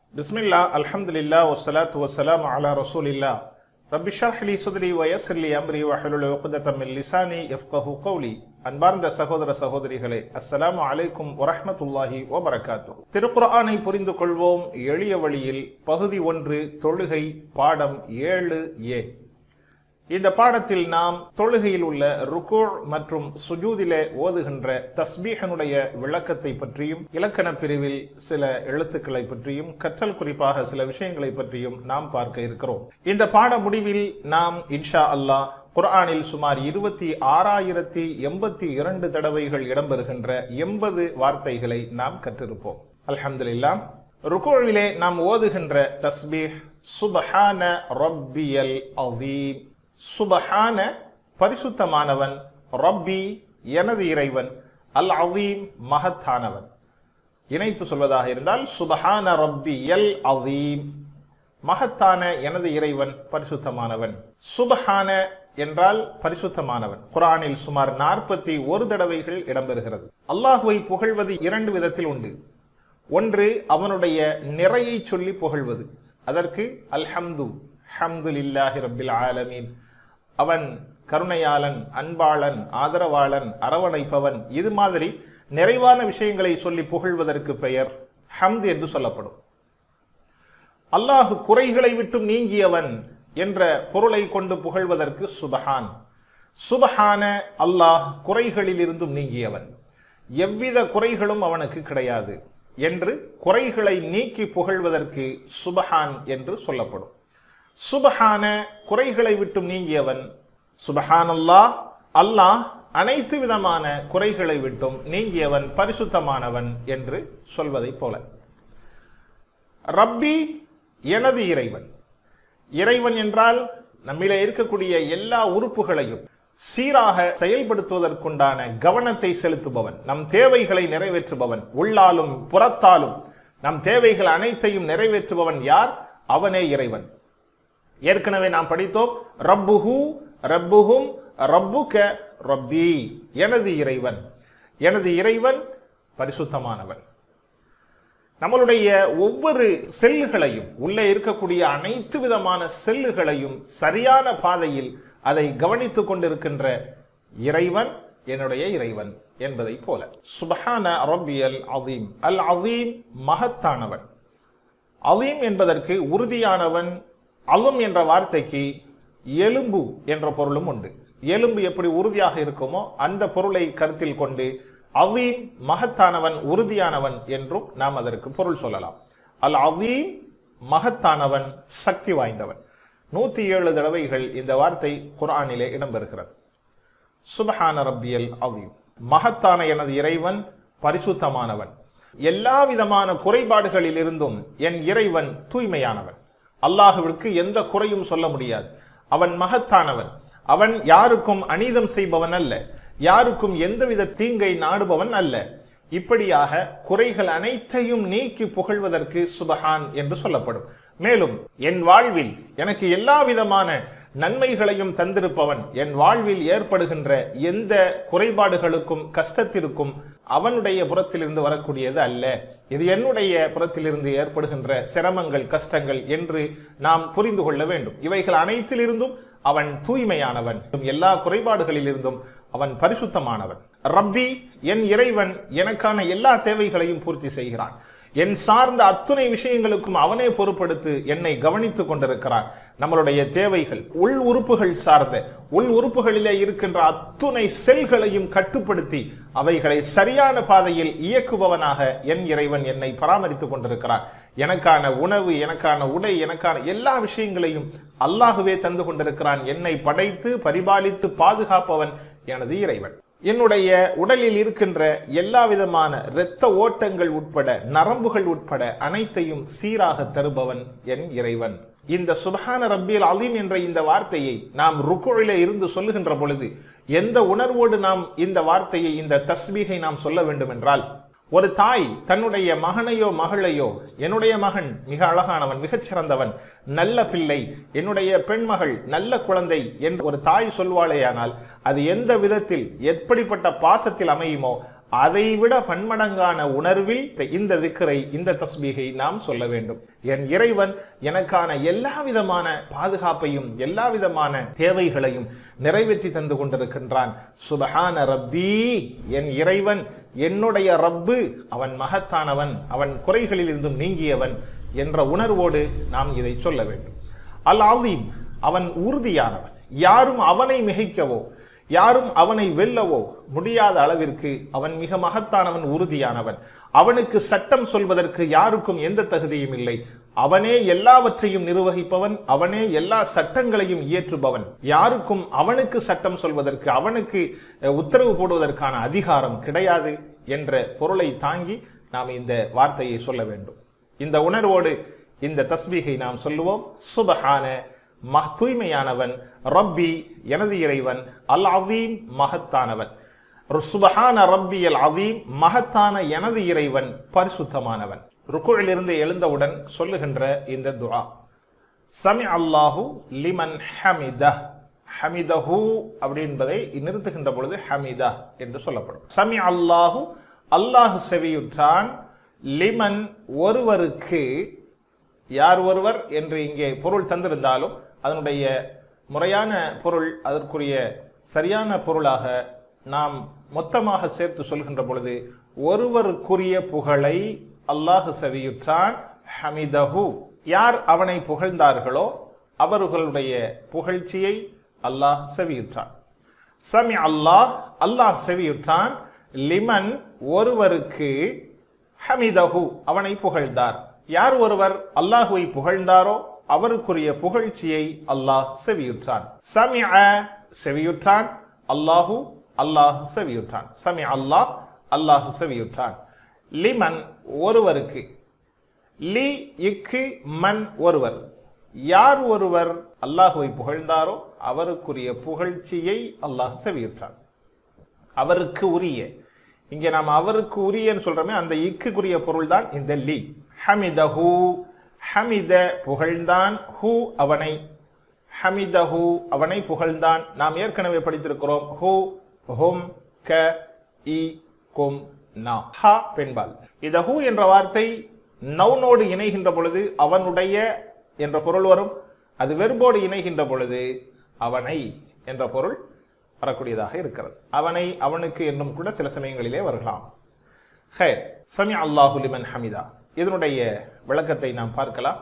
பிஸ்மில்லா அல்ஹம்துலில்லா வஸ்ஸலாத்து வஸ்ஸலாமு அலா ரசூலில்லா ரப்பி ஷர்ஹ் லி சுத்ரி வ யஸ்ஸிர் லி அம்ரி வ ஹலுல் உக்தத்தம் மின் லிசானி யஃப்கஹு கௌலி அன்பார்ந்த சகோதர சகோதரிகளே அஸ்ஸலாமு அலைக்கும் வரஹ்மத்துல்லாஹி வ பரக்காத்துஹு திருக்குர்ஆனை புரிந்து கொள்வோம் எளிய வழியில் பகுதி ஒன்று தொழுகை பாடம் ஏழு ஏ இந்த பாடத்தில் நாம் தொழுகையில் உள்ள ருகூர் மற்றும் சுஜூதிலே ஓதுகின்ற தஸ்பீஹனுடைய விளக்கத்தை பற்றியும் இலக்கண பிரிவில் சில எழுத்துக்களை பற்றியும் கற்றல் குறிப்பாக சில விஷயங்களை பற்றியும் நாம் பார்க்க இருக்கிறோம் இந்த பாட முடிவில் நாம் இன்ஷா அல்லாஹ் குர்ஆனில் சுமார் இருபத்தி ஆறாயிரத்தி எண்பத்தி இரண்டு தடவைகள் இடம்பெறுகின்ற எண்பது வார்த்தைகளை நாம் கற்றிருப்போம் அல்ஹம்துலில்லாஹ் ருகூவிலே நாம் ஓதுகின்ற தஸ்பீஹ் சுபஹான ரப்பியல் அதீம் சுபஹான பரிசுத்தமானவன் ரப்பி எனது இறைவன் அல் அதீம் மகத்தானவன் இணைத்து சொல்வதாக இருந்தால் சுபஹான ரப்பி எல் அதீம் மகத்தான எனது இறைவன் பரிசுத்தமானவன் சுபஹான என்றால் பரிசுத்தமானவன் குரானில் சுமார் நாற்பத்தி ஒரு தடவைகள் இடம்பெறுகிறது அல்லாஹுவை புகழ்வது இரண்டு விதத்தில் உண்டு ஒன்று அவனுடைய நிறையை சொல்லி புகழ்வது அதற்கு அல்ஹம்து ஹம்துலில்லாஹி ரப்பில் ஆலமீன் அவன் கருணையாளன் அன்பாளன் ஆதரவாளன் அரவணைப்பவன் இது மாதிரி நிறைவான விஷயங்களை சொல்லி புகழ்வதற்கு பெயர் ஹம்து என்று சொல்லப்படும் அல்லாஹு குறைகளை விட்டு நீங்கியவன் என்ற பொருளை கொண்டு புகழ்வதற்கு சுபஹான் சுபஹான அல்லாஹ் குறைகளில் இருந்தும் நீங்கியவன் எவ்வித குறைகளும் அவனுக்கு கிடையாது என்று குறைகளை நீக்கி புகழ்வதற்கு சுபஹான் என்று சொல்லப்படும் சுபஹான குறைகளை விட்டும் நீங்கியவன் சுபஹான் அல்லாஹ் அல்லாஹ் அனைத்து விதமான குறைகளை விட்டும் நீங்கியவன் பரிசுத்தமானவன் என்று சொல்வதைப் போல ரப்பி எனது இறைவன் இறைவன் என்றால் நம்மில இருக்கக்கூடிய எல்லா உறுப்புகளையும் சீராக செயல்படுத்துவதற்குண்டான கவனத்தை செலுத்துபவன் நம் தேவைகளை நிறைவேற்றுபவன் உள்ளாலும் புறத்தாலும் நம் தேவைகள் அனைத்தையும் நிறைவேற்றுபவன் யார் அவனே இறைவன் ஏற்கனவே நாம் படித்தோம் ரப்புஹு ரப்புஹும் ரப்புக ரப்பி எனது இறைவன் எனது இறைவன் பரிசுத்தமானவன் நம்மளுடைய ஒவ்வொரு செல்லுகளையும் உள்ளே இருக்கக்கூடிய அனைத்து விதமான செல்லுகளையும் சரியான பாதையில் அதை கவனித்துக் கொண்டிருக்கின்ற இறைவன் என்னுடைய இறைவன் என்பதை போல சுபஹான ரப்பியல் அதீம் அல் அதீம் மகத்தானவன் அதீம் என்பதற்கு உறுதியானவன் அலும் என்ற வார்த்தைக்கு எலும்பு என்ற பொருளும் உண்டு எலும்பு எப்படி உறுதியாக இருக்குமோ அந்த பொருளை கருத்தில் கொண்டு அவீம் மகத்தானவன் உறுதியானவன் என்றும் நாம் அதற்கு பொருள் சொல்லலாம் அல் அவீம் மகத்தானவன் சக்தி வாய்ந்தவன் நூத்தி ஏழு தடவைகள் இந்த வார்த்தை குரானிலே இடம்பெறுகிறது சுபஹான ரப்பியல் அவீம் மகத்தான எனது இறைவன் பரிசுத்தமானவன் எல்லா விதமான குறைபாடுகளில் இருந்தும் என் இறைவன் தூய்மையானவன் அல்லாஹுவிற்கு எந்த குறையும் சொல்ல முடியாது அவன் மகத்தானவன் அவன் யாருக்கும் அநீதம் செய்பவன் அல்ல யாருக்கும் எந்தவித தீங்கை நாடுபவன் அல்ல இப்படியாக குறைகள் அனைத்தையும் நீக்கி புகழ்வதற்கு சுபஹான் என்று சொல்லப்படும் மேலும் என் வாழ்வில் எனக்கு எல்லா விதமான நன்மைகளையும் தந்திருப்பவன் என் வாழ்வில் ஏற்படுகின்ற எந்த குறைபாடுகளுக்கும் கஷ்டத்திற்கும் அவனுடைய புறத்திலிருந்து வரக்கூடியது அல்ல இது என்னுடைய புறத்திலிருந்து ஏற்படுகின்ற சிரமங்கள் கஷ்டங்கள் என்று நாம் புரிந்து கொள்ள வேண்டும் இவைகள் அனைத்திலிருந்தும் அவன் தூய்மையானவன் எல்லா குறைபாடுகளிலிருந்தும் அவன் பரிசுத்தமானவன் ரப்பி என் இறைவன் எனக்கான எல்லா தேவைகளையும் பூர்த்தி செய்கிறான் என் சார்ந்த அத்துணை விஷயங்களுக்கும் அவனே பொறுப்படுத்து என்னை கவனித்துக் கொண்டிருக்கிறான் நம்மளுடைய தேவைகள் உள் உறுப்புகள் சார்ந்த உள் உறுப்புகளிலே இருக்கின்ற அத்துணை செல்களையும் கட்டுப்படுத்தி அவைகளை சரியான பாதையில் இயக்குபவனாக என் இறைவன் என்னை பராமரித்துக் கொண்டிருக்கிறான் எனக்கான உணவு எனக்கான உடை எனக்கான எல்லா விஷயங்களையும் அல்லாஹுவே தந்து கொண்டிருக்கிறான் என்னை படைத்து பரிபாலித்து பாதுகாப்பவன் எனது இறைவன் என்னுடைய உடலில் இருக்கின்ற எல்லா விதமான இரத்த ஓட்டங்கள் உட்பட நரம்புகள் உட்பட அனைத்தையும் சீராக தருபவன் என் இறைவன் இந்த சுபஹான ரப்பியல் அலீம் என்ற இந்த வார்த்தையை நாம் ருக்குழிலே இருந்து சொல்லுகின்ற பொழுது எந்த உணர்வோடு நாம் இந்த வார்த்தையை இந்த தஸ்பீகை நாம் சொல்ல வேண்டும் என்றால் ஒரு தாய் தன்னுடைய மகனையோ மகளையோ என்னுடைய மகன் மிக அழகானவன் மிகச் சிறந்தவன் நல்ல பிள்ளை என்னுடைய பெண்மகள் நல்ல குழந்தை என்று ஒரு தாய் சொல்வாளேயானால் அது எந்த விதத்தில் எப்படிப்பட்ட பாசத்தில் அமையுமோ அதைவிட பன்மடங்கான உணர்வில் இந்த திக்கரை இந்த தஸ்பீகை நாம் சொல்ல வேண்டும் என் இறைவன் எனக்கான எல்லா விதமான பாதுகாப்பையும் எல்லா விதமான தேவைகளையும் நிறைவேற்றி தந்து கொண்டிருக்கின்றான் சுபஹான ரப்பி என் இறைவன் என்னுடைய ரப்பு அவன் மகத்தானவன் அவன் குறைகளில் இருந்தும் நீங்கியவன் என்ற உணர்வோடு நாம் இதை சொல்ல வேண்டும் அல் ஆதீம் அவன் உறுதியானவன் யாரும் அவனை மிகைக்கவோ யாரும் அவனை வெல்லவோ முடியாத அளவிற்கு அவன் மிக மகத்தானவன் உறுதியானவன் அவனுக்கு சட்டம் சொல்வதற்கு யாருக்கும் எந்த தகுதியும் இல்லை அவனே எல்லாவற்றையும் நிர்வகிப்பவன் அவனே எல்லா சட்டங்களையும் இயற்றுபவன் யாருக்கும் அவனுக்கு சட்டம் சொல்வதற்கு அவனுக்கு அஹ், உத்தரவு போடுவதற்கான அதிகாரம் கிடையாது என்ற பொருளை தாங்கி நாம் இந்த வார்த்தையை சொல்ல வேண்டும் இந்த உணர்வோடு இந்த தஸ்பீகை நாம் சொல்லுவோம் சுபஹான மஹ் தூய்மையானவன் ரப்பி எனது இறைவன் அல் அதீம் மகத்தானவன் சுபஹான ரப்பி அல் அதீம் மகத்தான எனது இறைவன் பரிசுத்தமானவன் ருக்குழிலிருந்து எழுந்தவுடன் சொல்லுகின்ற இந்த துஆ சமி அல்லாஹு லிமன் ஹமிதா ஹமிதஹு அப்படி என்பதை நிறுத்துகின்ற பொழுது ஹமிதா என்று சொல்லப்படும் சமி அல்லாஹு அல்லாஹு செவியுற்றான் லிமன் ஒருவருக்கு யார் ஒருவர் என்று இங்கே பொருள் தந்திருந்தாலும் அதனுடைய முறையான பொருள் அதற்குரிய சரியான பொருளாக நாம் மொத்தமாக சேர்த்து சொல்கின்ற பொழுது ஒருவருக்குரிய புகழை அல்லாஹ் செவியுற்றான் ஹமிதஹு யார் அவனை புகழ்ந்தார்களோ அவர்களுடைய புகழ்ச்சியை அல்லாஹ் செவியுற்றான் சமி அல்லாஹ் அல்லாஹ் செவியுற்றான் லிமன் ஒருவருக்கு ஹமிதஹு அவனை புகழ்ந்தார் யார் ஒருவர் அல்லாஹுவை புகழ்ந்தாரோ அவருக்குரிய புகழ்ச்சியை அல்லாஹ் செவியுற்றான் சமி செவியுற்றான் அல்லாஹு அல்லாஹ் செவியுற்றான் சமி அல்லாஹ் அல்லாஹ் செவியுற்றான் லிமன் ஒருவருக்கு லி இக்கு மன் ஒருவர் யார் ஒருவர் அல்லாஹுவை புகழ்ந்தாரோ அவருக்குரிய புகழ்ச்சியை அல்லாஹ் செவியுற்றான் அவருக்கு உரிய இங்கே நாம் அவருக்கு உரியன்னு சொல்றோமே அந்த இக்குரிய பொருள் தான் இந்த லி ஹமிதஹு ஹமித புகழ்ந்தான் ஹூ அவனை ஹமிதஹு அவனை புகழ்ந்தான் நாம் ஏற்கனவே படித்திருக்கிறோம் ஹூ ஹும் க இ கும் நா ஹ பெண்பால் இந்த ஹூ என்ற வார்த்தை நவுனோடு இணைகின்ற பொழுது அவனுடைய என்ற பொருள் வரும் அது வெறுபோடு இணைகின்ற பொழுது அவனை என்ற பொருள் வரக்கூடியதாக இருக்கிறது அவனை அவனுக்கு என்னும் கூட சில சமயங்களிலே வரலாம் ஹேர் சமி அல்லாஹு லிமன் ஹமிதா இதனுடைய விளக்கத்தை நாம் பார்க்கலாம்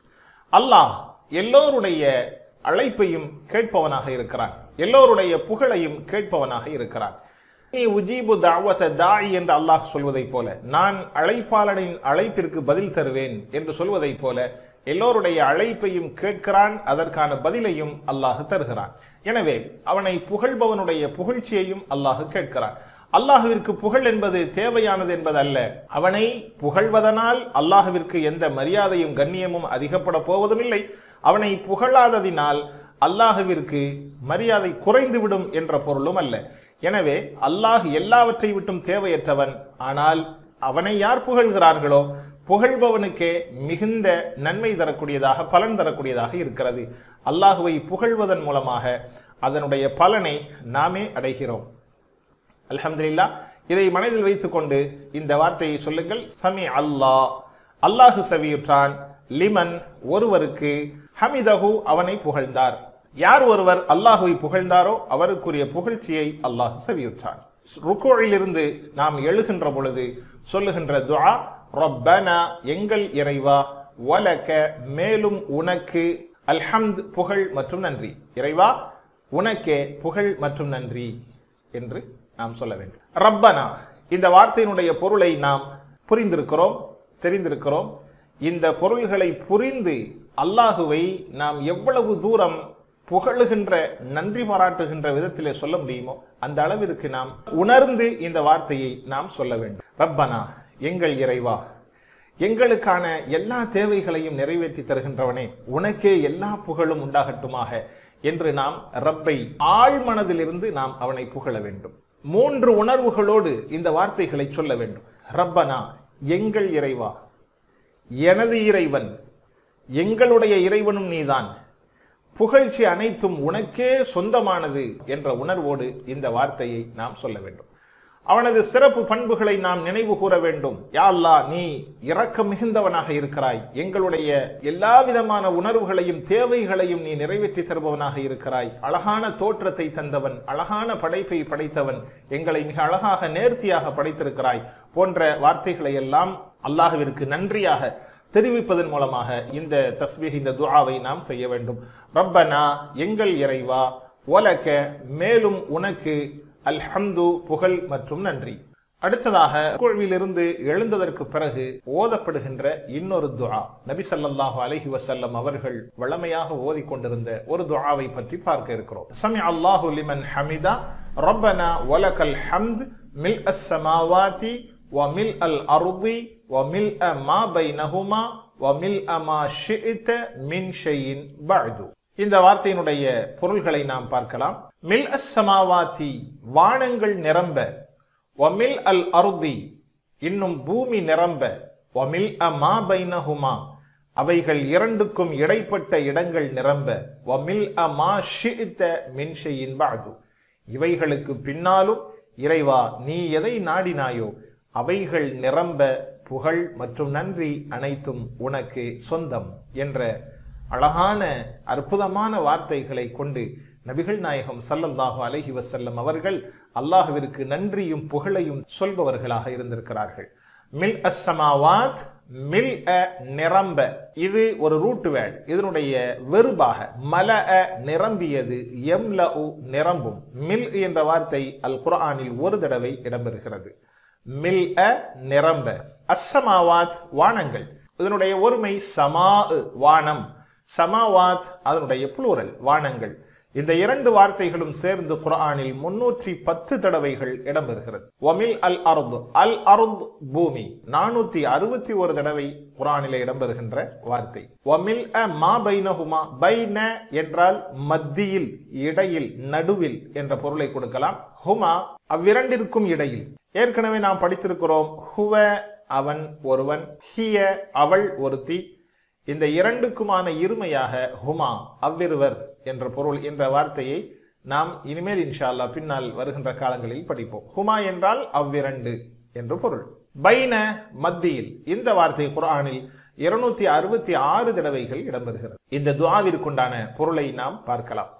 அல்லாஹ் எல்லோருடைய அழைப்பையும் கேட்பவனாக இருக்கிறான் எல்லோருடைய புகழையும் கேட்பவனாக இருக்கிறான் நீ உஜீபு தாவத தாய் என்று அல்லாஹ் சொல்வதைப் போல நான் அழைப்பாளனின் அழைப்பிற்கு பதில் தருவேன் என்று சொல்வதைப் போல எல்லோருடைய அழைப்பையும் கேட்கிறான் அதற்கான பதிலையும் அல்லாஹ் தருகிறான் எனவே அவனை புகழ்பவனுடைய புகழ்ச்சியையும் அல்லாஹ் கேட்கிறான் அல்லாஹுவிற்கு புகழ் என்பது தேவையானது என்பதல்ல அவனை புகழ்வதனால் அல்லாஹுவிற்கு எந்த மரியாதையும் கண்ணியமும் அதிகப்பட போவதும் இல்லை அவனை புகழாததினால் அல்லாஹுவிற்கு மரியாதை குறைந்துவிடும் என்ற பொருளும் அல்ல எனவே அல்லாஹ் எல்லாவற்றை விட்டும் தேவையற்றவன் ஆனால் அவனை யார் புகழ்கிறார்களோ புகழ்பவனுக்கே மிகுந்த நன்மை தரக்கூடியதாக பலன் தரக்கூடியதாக இருக்கிறது அல்லாஹுவை புகழ்வதன் மூலமாக அதனுடைய பலனை நாமே அடைகிறோம் அல்ஹம்துலில்லா இதை மனதில் வைத்துக்கொண்டு இந்த வார்த்தையை சொல்லுங்கள் சமி அல்லாஹ் அல்லாஹு செவியுற்றான் லிமன் ஒருவருக்கு ஹமிதஹு அவனை புகழ்ந்தார் யார் ஒருவர் அல்லாஹுவை புகழ்ந்தாரோ அவருக்குரிய புகழ்ச்சியை அல்லாஹ் செவியுற்றான் ருக்கோழிலிருந்து நாம் எழுகின்ற பொழுது சொல்லுகின்ற துஆ ரப்பனா எங்கள் இறைவா வலக மேலும் உனக்கு அல்ஹம்த் புகழ் மற்றும் நன்றி இறைவா உனக்கே புகழ் மற்றும் நன்றி என்று நாம் சொல்ல வேண்டும் ரப்பனா இந்த வார்த்தையினுடைய பொருளை நாம் புரிந்திருக்கிறோம் தெரிந்திருக்கிறோம் இந்த பொருள்களை புரிந்து அல்லாஹுவை நாம் எவ்வளவு தூரம் புகழுகின்ற நன்றி பாராட்டுகின்ற விதத்திலே சொல்ல முடியுமோ அந்த அளவிற்கு நாம் உணர்ந்து இந்த வார்த்தையை நாம் சொல்ல வேண்டும் ரப்பனா எங்கள் இறைவா எங்களுக்கான எல்லா தேவைகளையும் நிறைவேற்றி தருகின்றவனே உனக்கே எல்லா புகழும் உண்டாகட்டுமாக என்று நாம் ரப்பை ஆழ்மனதிலிருந்து நாம் அவனை புகழ வேண்டும் மூன்று உணர்வுகளோடு இந்த வார்த்தைகளை சொல்ல வேண்டும் ரப்பனா எங்கள் இறைவா எனது இறைவன் எங்களுடைய இறைவனும் நீதான் புகழ்ச்சி அனைத்தும் உனக்கே சொந்தமானது என்ற உணர்வோடு இந்த வார்த்தையை நாம் சொல்ல வேண்டும் அவனது சிறப்பு பண்புகளை நாம் நினைவு கூற வேண்டும் யா அல்லாஹ் நீ இரக்கம் மிகுந்தவனாக இருக்கிறாய் எங்களுடைய எல்லா விதமான உணர்வுகளையும் தேவைகளையும் நீ நிறைவேற்றி தருபவனாக இருக்கிறாய் அழகான தோற்றத்தை தந்தவன் அழகான படைப்பை படைத்தவன் எங்களை மிக அழகாக நேர்த்தியாக படைத்திருக்கிறாய் போன்ற வார்த்தைகளை எல்லாம் அல்லாஹ்விற்கு நன்றியாக தெரிவிப்பதன் மூலமாக இந்த தஸ்பீஹ் இந்த துஆவை நாம் செய்ய வேண்டும் ரப்பனா எங்கள் இறைவா ஒலக்க மேலும் உனக்கு அல்ஹம்து புகழ் மற்றும் நன்றி அடுத்ததாக குழுவிலிருந்து எழுந்ததற்கு பிறகு ஓதப்படுகின்ற இன்னொரு துஆ நபி ஸல்லல்லாஹு அலைஹி வஸல்லம் அவர்கள் வளமையாக ஓதிக்கொண்டிருந்த ஒரு துஆவை பற்றி பார்க்க இருக்கிறோம் சமி அல்லாஹு லிமன் ஹமிதா ரப்பனா வலக்கல் ஹம்த் மில் அஸ் சமாவாதி وملء الأرض وملء ما بينهما وملء ما شئت من شيء بعد இந்த வார்த்தையினுடைய பொருள்களை நாம் பார்க்கலாம் மில் அஸ் சமாவாத்தி வானங்கள் நிரம்ப வமில் அல் அருதி இன்னும் பூமி நிரம்ப வமில் அ மா பைனஹுமா அவைகள் இரண்டுக்கும் இடைப்பட்ட இடங்கள் நிரம்ப வமில் அ மா ஷிஇத்த மின் ஷையின் பஅது இவைகளுக்கு பின்னாலும் இறைவா நீ எதை நாடினாயோ அவைகள் நிரம்ப புகழ் மற்றும் நன்றி அனைத்தும் உனக்கு சொந்தம் என்ற அழகான அற்புதமான வார்த்தைகளை கொண்டு நபிகள் நாயகம் ஸல்லல்லாஹு அலைஹி வஸல்லம் அவர்கள் அல்லாஹ்விற்கு நன்றியும் புகழையும் சொல்பவர்களாக இருந்திருக்கிறார்கள் மில் அஸ்ஸமாவாத் மில் அ நிரம்ப இது ஒரு ரூட் வேர்ட் இதனுடைய வெறுபாக மல அ நிரம்பியது எம்ல உ நிரம்பும் மில் என்ற வார்த்தை அல் குர்ஆனில் ஒரு தடவை இடம்பெறுகிறது மில் அ நிரம்ப அஸ்ஸமாவாத் வானங்கள் இதனுடைய ஒருமை சமா வானம் சமாவாத் அதனுடைய புளூரல் வானங்கள் இந்த இரண்டு வார்த்தைகளும் சேர்ந்து குர்ஆனில் முன்னூற்றி பத்து தடவைகள் இடம்பெறுகிறது ஒமில் அல் அருத் அல் அருத் பூமி நானூத்தி அறுபத்தி ஒரு தடவை குர்ஆனிலே இடம்பெறுகின்ற வார்த்தை ஒமில் அ மா பைனஹுமா பைன என்றால் மத்தியில் இடையில் நடுவில் என்ற பொருளை கொடுக்கலாம் ஹுமா அவ்விரண்டிற்கும் இடையில் ஏற்கனவே நாம் படித்திருக்கிறோம் ஹுவ அவன் ஒருவன் ஹிய அவள் ஒருத்தி இந்த இரண்டுக்குமான இருமையாக ஹுமா அவ்விருவர் என்ற பொருள் என்ற வார்த்தையை நாம் இனிமேல் இன்ஷா அல்லாஹ் பின்னால் வருகின்ற காலங்களில் படிப்போம் ஹுமா என்றால் அவ்விரண்டு என்று பொருள் பைன மத்தியில் இந்த வார்த்தை குர்ஆனில் இருநூத்தி அறுபத்தி ஆறு தடவைகள் இடம்பெறுகிறது இந்த துஆவிற்குண்டான பொருளை நாம் பார்க்கலாம்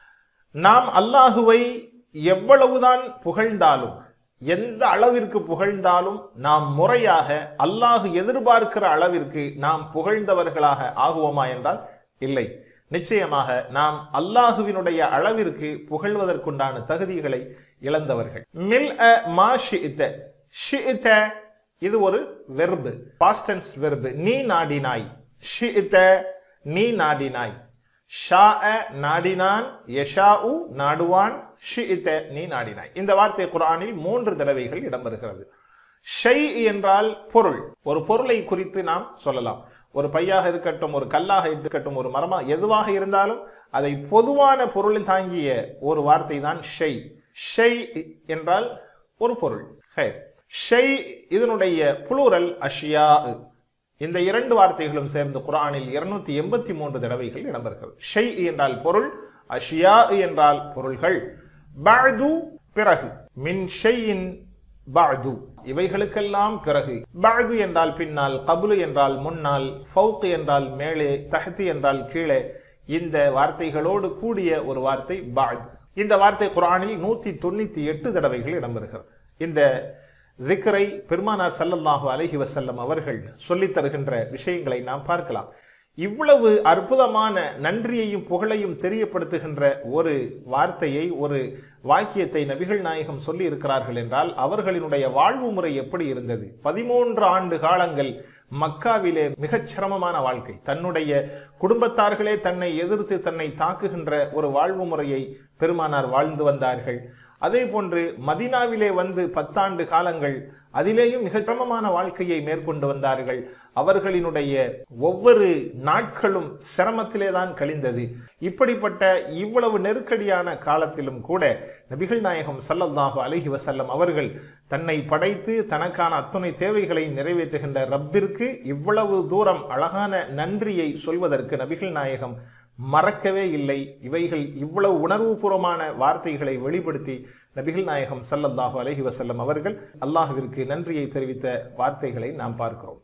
நாம் அல்லாஹுவை எவ்வளவுதான் புகழ்ந்தாலும் எந்த அளவிற்கு புகழ்ந்தாலும் நாம் முறையாக அல்லாஹு எதிர்பார்க்கிற அளவிற்கு நாம் புகழ்ந்தவர்களாக ஆகுவோமா என்றால் இல்லை நிச்சயமாக நாம் அல்லாஹுவினுடைய அளவிற்கு புகழ்வதற்குண்டான தகுதிகளை இழந்தவர்கள் மில் அ மா ஷிஇத்த ஷிஇத்த இது ஒரு வெர்பு பாஸ்டன்ஸ் வெர்பு நீ நாடினாய் ஷிஇத்த நீ நாடினாய் ஷா நாடினான் யஷாஉ நாடுவான் ஷிஇத்த நீ நாடினாய் இந்த வார்த்தை குர்ஆனில் மூன்று தடவைகள் இடம்பெறுகிறது ஷை என்றால் பொருள் ஒரு பொருளை குறித்து நாம் சொல்லலாம் ஒரு பையாக இருக்கட்டும் ஒரு கல்லாக இருக்கட்டும் ஒரு மரமா எதுவாக இருந்தாலும் அதை பொதுவான பொருள் தாங்கிய ஒரு வார்த்தை தான் ஷை ஷை என்றால் ஒரு பொருள் ஹே. ஷை இதனுடைய புளூரல் அஷியா இந்த இரண்டு வார்த்தைகளும் சேர்ந்து குர்ஆனில் இருநூத்தி எண்பத்தி மூன்று தடவைகள் இடம்பெறுகிறது ஷை என்றால் பொருள் அஷியா என்றால் பொருள்கள் பஅது பிறகு மின் ஷையின் பஅது இவைகளுக்கெல்லாம் பிறகு பஅது என்றால் பின்னால் கபுலு என்றால் முன்னால் ஃபவுக் என்றால் மேலே தஹ்தி என்றால் கீழே இந்த வார்த்தைகளோடு கூடிய ஒரு வார்த்தை பஅத் இந்த வார்த்தை குர்ஆனில் நூத்தி தொண்ணூத்தி எட்டு தடவைகள் இடம்பெறுகிறது இந்த திக்ரை பெருமானார் ஸல்லல்லாஹு அலைஹி வஸல்லம் அவர்கள் சொல்லித் தருகின்ற விஷயங்களை நாம் பார்க்கலாம் இவ்வளவு அற்புதமான நன்றியையும் புகழையும் தெரியப்படுத்துகின்ற ஒரு வார்த்தையை ஒரு வாக்கியத்தை நபிகள் நாயகம் சொல்லி இருக்கிறார்கள் என்றால் அவர்களினுடைய வாழ்வு முறை எப்படி இருந்தது பதிமூன்று ஆண்டு காலங்கள் மக்காவிலே மிகச் சிரமமான வாழ்க்கை தன்னுடைய குடும்பத்தார்களே தன்னை எதிர்த்து தன்னை தாக்குகின்ற ஒரு வாழ்வு முறையை பெருமானார் வாழ்ந்து வந்தார்கள் அதே போன்று மதினாவிலே வந்து பத்தாண்டு காலங்கள் அதிலேயும் மிக சிரமமான வாழ்க்கையை மேற்கொண்டு வந்தார்கள் அவர்களினுடைய ஒவ்வொரு நாட்களும் சிரமத்திலே தான் கழிந்தது இப்படிப்பட்ட இவ்வளவு நெருக்கடியான காலத்திலும் கூட நபிகள் நாயகம் ஸல்லல்லாஹு அலைஹி வஸல்லம் அவர்கள் தன்னை படைத்து தனக்கான அத்துணை தேவைகளை நிறைவேற்றுகின்ற ரப்பிற்கு இவ்வளவு தூரம் அழகான நன்றியை சொல்வதற்கு நபிகள் நாயகம் மறக்கவே இல்லை இவைகள் இவ்வளவு உணர்வுபூர்வமான வார்த்தைகளை வெளிப்படுத்தி நபிகள் நாயகம் ஸல்லல்லாஹு அலைஹி வஸல்லம் அவர்கள் அல்லாஹ்விற்கு நன்றியை தெரிவித்த வார்த்தைகளை நாம் பார்க்கிறோம்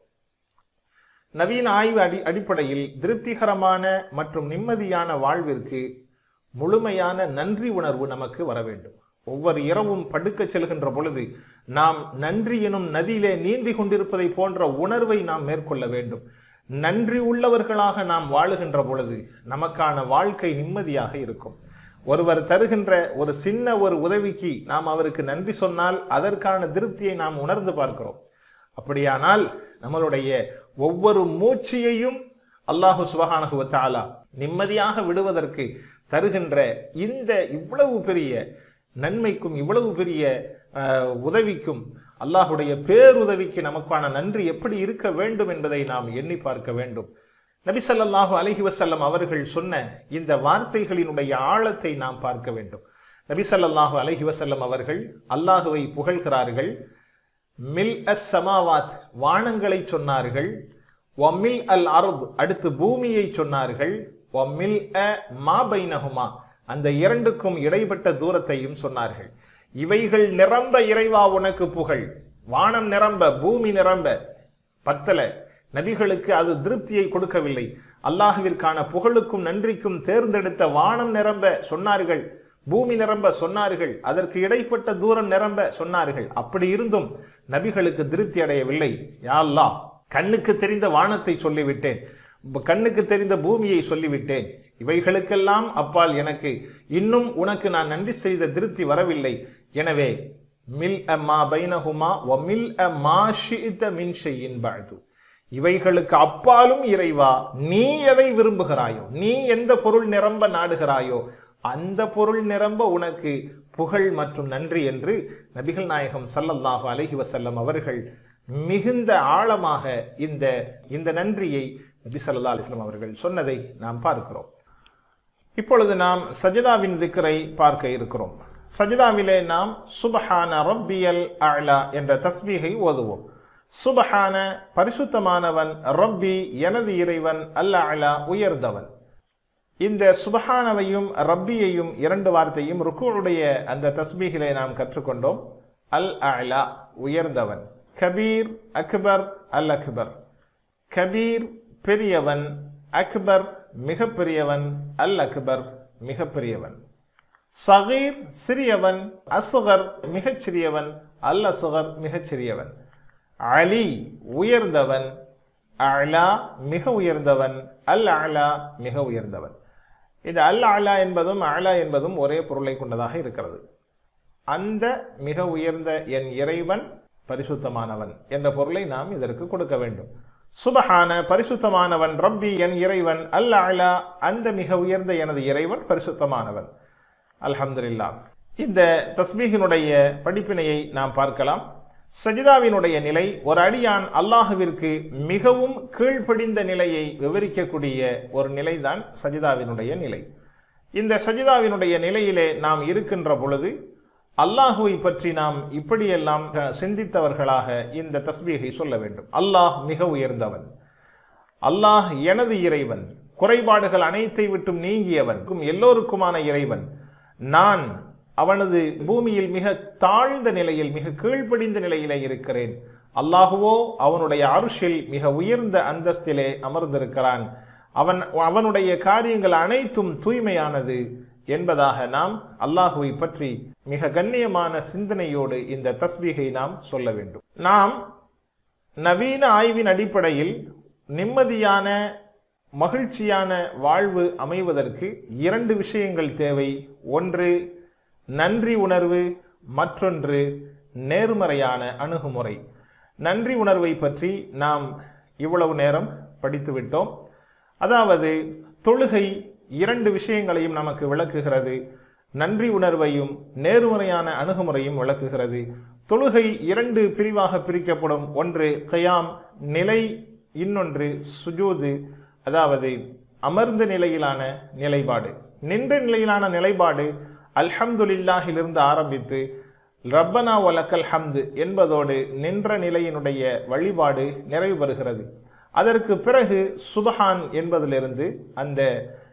நவீன ஆய்வு அடி அடிப்படையில் திருப்திகரமான மற்றும் நிம்மதியான வாழ்விற்கு முழுமையான நன்றி உணர்வு நமக்கு வர வேண்டும் ஒவ்வொரு இரவும் படுக்கச் செல்கின்ற பொழுது நாம் நன்றி எனும் நதியிலே நீந்தி கொண்டிருப்பதை போன்ற உணர்வை நாம் மேற்கொள்ள வேண்டும் நன்றி உள்ளவர்களாக நாம் வாழுகின்ற பொழுது நமக்கான வாழ்க்கை நிம்மதியாக இருக்கும் ஒருவர் தருகின்ற ஒரு சின்ன ஒரு உதவிக்கு நாம் அவருக்கு நன்றி சொன்னால் அதற்கான திருப்தியை நாம் உணர்ந்து பார்க்கிறோம் அப்படியானால் நம்மளுடைய ஒவ்வொரு மூச்சியையும் அல்லாஹு சுபஹானஹு வ தஆலா நிம்மதியாக விடுவதற்கு தருகின்ற இந்த இவ்வளவு பெரிய நன்மைக்கும் இவ்வளவு பெரிய அஹ், உதவிக்கும் அல்லாஹுடைய பேருதவிக்கு நமக்கான நன்றி எப்படி இருக்க வேண்டும் என்பதை நாம் எண்ணி பார்க்க வேண்டும் நபி ஸல்லல்லாஹு அலைஹி வஸல்லம் அவர்கள் சொன்ன இந்த வார்த்தைகளினுடைய ஆழத்தை நாம் பார்க்க வேண்டும் நபி ஸல்லல்லாஹு அலைஹி வஸல்லம் அவர்கள் அல்லாஹுவை புகழ்கிறார்கள் மில் அஸ் சமாவாத் வானங்களை சொன்னார்கள் ஒமில் அல் அர்த் அடுத்து பூமியை சொன்னார்கள் ஒமில் அ மா பைனஹுமா அந்த இரண்டுக்கும் இடைப்பட்ட தூரத்தையும் சொன்னார்கள் இவைகள் நிரம்ப இறைவா உனக்கு புகழ் வானம் நிரம்ப பூமி நிரம்ப பத்தல நபிகளுக்கு அது திருப்தியை கொடுக்கவில்லை அல்லாஹுவிற்கான புகழுக்கும் நன்றிக்கும் தேர்ந்தெடுத்த வானம் நிரம்ப சொன்னார்கள் பூமி நிரம்ப சொன்னார்கள் அதற்கு இடைப்பட்ட தூரம் நிரம்ப சொன்னார்கள் அப்படி இருந்தும் நபிகளுக்கு திருப்தி அடையவில்லை யா அல்லாஹ் கண்ணுக்கு தெரிந்த வானத்தை சொல்லிவிட்டேன் ப- கண்ணுக்கு தெரிந்த பூமியை சொல்லிவிட்டேன் இவைகளுக்கெல்லாம் அப்பால் எனக்கு இன்னும் உனக்கு நான் நன்றி செய்த திருப்தி வரவில்லை எனவே மில் அ மா பைனஹுமா வ மில் அ மா ஷிஇத மின் ஷைஇன் பஅது இவைகளுக்கு அப்பாலும் இறைவா நீ எதை விரும்புகிறாயோ நீ எந்த பொருள் நிரம்ப நாடுகிறாயோ அந்த பொருள் நிரம்ப உனக்கு புகழ் மற்றும் நன்றி என்று நபிகள் நாயகம் ஸல்லல்லாஹு அலைஹி வஸல்லம் அவர்கள் மிகுந்த ஆழமாக இந்த இந்த நன்றியை நபி ஸல்லல்லாஹு அலைஹி வஸல்லம் அவர்கள் சொன்னதை நாம் பார்க்கிறோம் இப்பொழுது நாம் சஜிதாவின் திக்கரை பார்க்க இருக்கிறோம் சஜிதாவிலே நாம் சுபஹான ரப்பியல் அலா என்ற தஸ்பீகை ஓதுவோம் சுபஹான பரிசுத்தமானவன் ரப்பி எனது இறைவன் அல்ல அலா உயர்ந்தவன் இந்த சுபஹானவையும் ரப்பியையும் இரண்டு வார்த்தையும் ருக்குவுடைய அந்த தஸ்பீகிலே நாம் கற்றுக்கொண்டோம் அல் அலா உயர்ந்தவன் கபீர் அக்பர் அல் அக்பர் கபீர் பெரியவன் அக்பர் மிக பெரியவன் அல் அக்பர் மிக பெரியவன் சகீர் சிறியவன் அசுகர் மிகச் சிறியவன் அல் அசுகர் மிகச் சிறியவன் அலி உயர்ந்தவன் அலா மிக உயர்ந்தவன் அல் அலா மிக உயர்ந்தவன் இந்த அல் அலா என்பதும் அலா என்பதும் ஒரே பொருளை கொண்டதாக இருக்கிறது அந்த மிக உயர்ந்த என் இறைவன் பரிசுத்தமானவன் என்ற பொருளை நாம் இதற்கு கொடுக்க வேண்டும் சுபஹான பரிசுத்தமானவன் ரப்பி என் இறைவன் அல் அலா அந்த மிக உயர்ந்த எனது இறைவன் பரிசுத்தமானவன் அல்ஹம்துலில்லாஹ் இந்த தஸ்பீகினுடைய படிப்பினையை நாம் பார்க்கலாம் சஜிதாவினுடைய நிலை ஒரு அடியான் அல்லாஹுவிற்கு மிகவும் கீழ்ப்படிந்த நிலையை விவரிக்கக்கூடிய ஒரு நிலைதான் சஜிதாவினுடைய நிலை இந்த சஜிதாவினுடைய நிலையிலே நாம் இருக்கின்ற பொழுது அல்லாஹுவை பற்றி நாம் இப்படியெல்லாம் சிந்தித்தவர்களாக இந்த தஸ்பீகை சொல்ல வேண்டும் அல்லாஹ் மிக உயர்ந்தவன் அல்லாஹ் எனது இறைவன் குறைபாடுகள் அனைத்தை விட்டும் நீங்கியவன் எல்லோருக்குமான இறைவன் நான் அவனது பூமியில் மிக தாழ்ந்த நிலையில் மிக கீழ்ப்படிந்த நிலையிலே இருக்கிறேன் அல்லாஹுவோ அவனுடைய அருஷில் மிக உயர்ந்த அந்தஸ்திலே அமர்ந்திருக்கிறான் அவன் அவனுடைய காரியங்கள் அனைத்தும் தூய்மையானது என்பதாக நாம் அல்லாஹுவை பற்றி மிக கண்ணியமான சிந்தனையோடு இந்த தஸ்பீகை நாம் சொல்ல வேண்டும் நாம் நவீன ஆய்வின் அடிப்படையில் நிம்மதியான மகிழ்ச்சியான வாழ்வு அமைவதற்கு இரண்டு விஷயங்கள் தேவை ஒன்று நன்றி உணர்வு மற்றொன்று நேர்மறையான அணுகுமுறை நன்றி உணர்வை பற்றி நாம் இவ்வளவு நேரம் படித்துவிட்டோம் அதாவது தொழுகை இரண்டு விஷயங்களையும் நமக்கு விளக்குகிறது நன்றி உணர்வையும் நேர்மறையான அணுகுமுறையும் விளக்குகிறது தொழுகை இரண்டு பிரிவாக பிரிக்கப்படும் ஒன்று கயாம் நிலை இன்னொன்று சுஜூது அதாவது அமர்ந்த நிலையிலான நிலைப்பாடு நின்ற நிலையிலான நிலைப்பாடு அல்ஹம்துலில்லாஹிலிருந்து ஆரம்பித்து ரப்பனா ஒலக்கல் ஹம்து என்பதோடு நின்ற நிலையினுடைய வழிபாடு நிறைவு பெறுகிறது அதற்கு பிறகு சுபஹான் என்பதிலிருந்து அந்த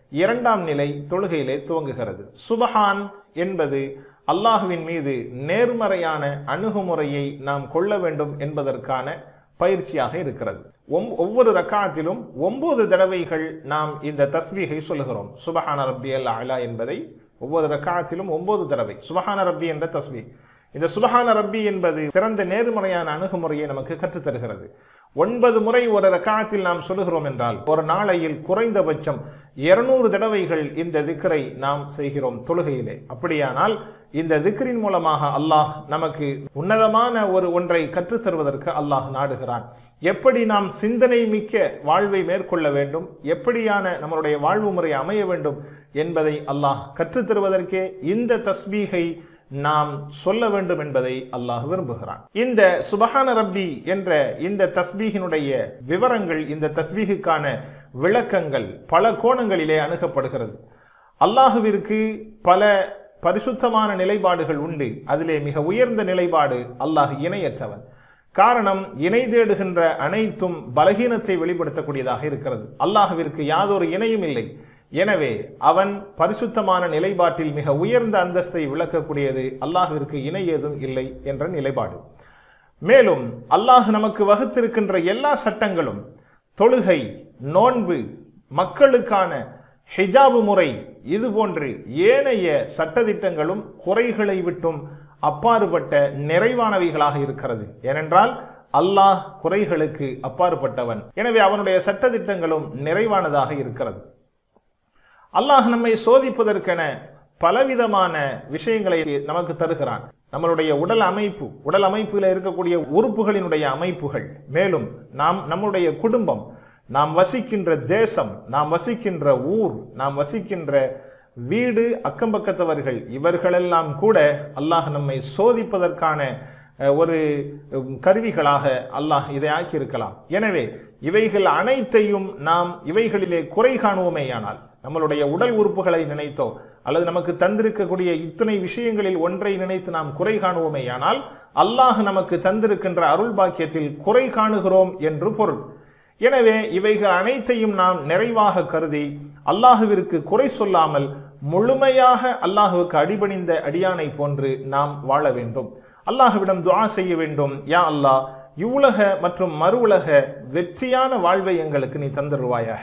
இரண்டாம் நிலை தொழுகையிலே துவங்குகிறது சுபஹான் என்பது அல்லாஹுவின் மீது நேர்மறையான அணுகுமுறையை நாம் கொள்ள வேண்டும் என்பதற்கான பயிற்சியாக இருக்கிறது ஒம்- ஒவ்வொரு ரக்காத்திலும் ஒன்பது தடவைகள் நாம் இந்த தஸ்பீகை சொல்லுகிறோம் சுபஹான ரப்பி அல் அலா என்பதை ஒவ்வொரு ரக்காத்திலும் ஒன்பது தடவை சுபஹான ரப்பி என்ற தஸ்பீ இந்த சுபஹான ரப்பி என்பது சிறந்த நேர்மறையான அணுகுமுறையை நமக்கு கற்றுத் தருகிறது ஒன்பது முறை ஒரு ரக்காத்தில் நாம் சொல்லுகிறோம் என்றால் ஒரு நாளையில் குறைந்தபட்சம் இருநூறு தடவைகள் இந்த திக்கரை நாம் செய்கிறோம் தொழுகையிலே அப்படியானால் இந்த திக்கரின் மூலமாக அல்லாஹ் நமக்கு உன்னதமான ஒரு ஒன்றை கற்றுத் தருவதற்கு அல்லாஹ் நாடுகிறான் எப்படி நாம் சிந்தனை மிக்க வாழ்வை மேற்கொள்ள வேண்டும் எப்படியான நம்மளுடைய வாழ்வு முறை அமைய வேண்டும் என்பதை அல்லாஹ் கற்றுத் தருவதற்கே இந்த தஸ்பீகை நாம் சொல்ல வேண்டும் என்பதை அல்லாஹ் விரும்புகிறான் இந்த சுபஹான ரப்பி என்ற இந்த தஸ்பீகினுடைய விவரங்கள் இந்த தஸ்பீகுக்கான விளக்கங்கள் பல கோணங்களிலே அணுகப்படுகிறது அல்லாஹுவிற்கு பல பரிசுத்தமான நிலைப்பாடுகள் உண்டு அதிலே மிக உயர்ந்த நிலைப்பாடு அல்லாஹ் இணையற்றவன் காரணம் இணை தேடுகின்ற அனைத்தும் பலகீனத்தை வெளிப்படுத்தக்கூடியதாக இருக்கிறது அல்லாஹுவிற்கு யாதொரு இணையும் இல்லை எனவே அவன் பரிசுத்தமான நிலைப்பாட்டில் மிக உயர்ந்த அந்தஸ்தை விளக்கக்கூடியது அல்லாஹ்விற்கு இணை ஏதும் இல்லை என்ற நிலைப்பாடு மேலும் அல்லாஹ் நமக்கு வகுத்திருக்கின்ற எல்லா சட்டங்களும் தொழுகை நோன்பு மக்களுக்கான ஹிஜாபு முறை இது போன்று ஏனைய சட்டதிட்டங்களும் குறைகளை விட்டும் அப்பாறுபட்ட நிறைவானவைகளாக இருக்கிறது ஏனென்றால் அல்லாஹ் குறைகளுக்கு அப்பாற்பட்டவன் எனவே அவனுடைய சட்டதிட்டங்களும் நிறைவானதாக இருக்கிறது அல்லாஹ் நம்மை சோதிப்பதற்கென பலவிதமான விஷயங்களை நமக்கு தருகிறான் நம்மளுடைய உடல் அமைப்பு உடல் அமைப்பில் இருக்கக்கூடிய உறுப்புகளினுடைய அமைப்புகள் மேலும் நாம் நம்முடைய குடும்பம் நாம் வசிக்கின்ற தேசம் நாம் வசிக்கின்ற ஊர் நாம் வசிக்கின்ற வீடு அக்கம்பக்கத்தவர்கள் இவர்களெல்லாம் கூட அல்லாஹ் நம்மை சோதிப்பதற்கான அஹ், ஒரு உம், கருவிகளாக அல்லாஹ் இதை ஆக்கியிருக்கலாம் எனவே இவைகள் அனைத்தையும் நாம் இவைகளிலே குறை காணுவோமேயானால் நம்மளுடைய உடல் உறுப்புகளை நினைத்தோ அல்லது நமக்கு தந்திருக்கக்கூடிய இத்தனை விஷயங்களில் ஒன்றை நினைத்து நாம் குறை காணுவோமேயானால் அல்லாஹ் நமக்கு தந்திருக்கின்ற அருள் பாக்கியத்தில் குறை காணுகிறோம் என்று பொருள் எனவே இவைகள் அனைத்தையும் நாம் நிறைவாக கருதி அல்லாஹுவிற்கு குறை சொல்லாமல் முழுமையாக அல்லாஹுவுக்கு அடிபணிந்த அடியானை போன்று நாம் வாழ வேண்டும் அல்லாஹுவிடம் துஆ செய்ய வேண்டும் யா அல்லாஹ் இவ்வுலக மற்றும் மறு உலக வெற்றியான வாழ்வை எங்களுக்கு நீ தந்துருவாயாக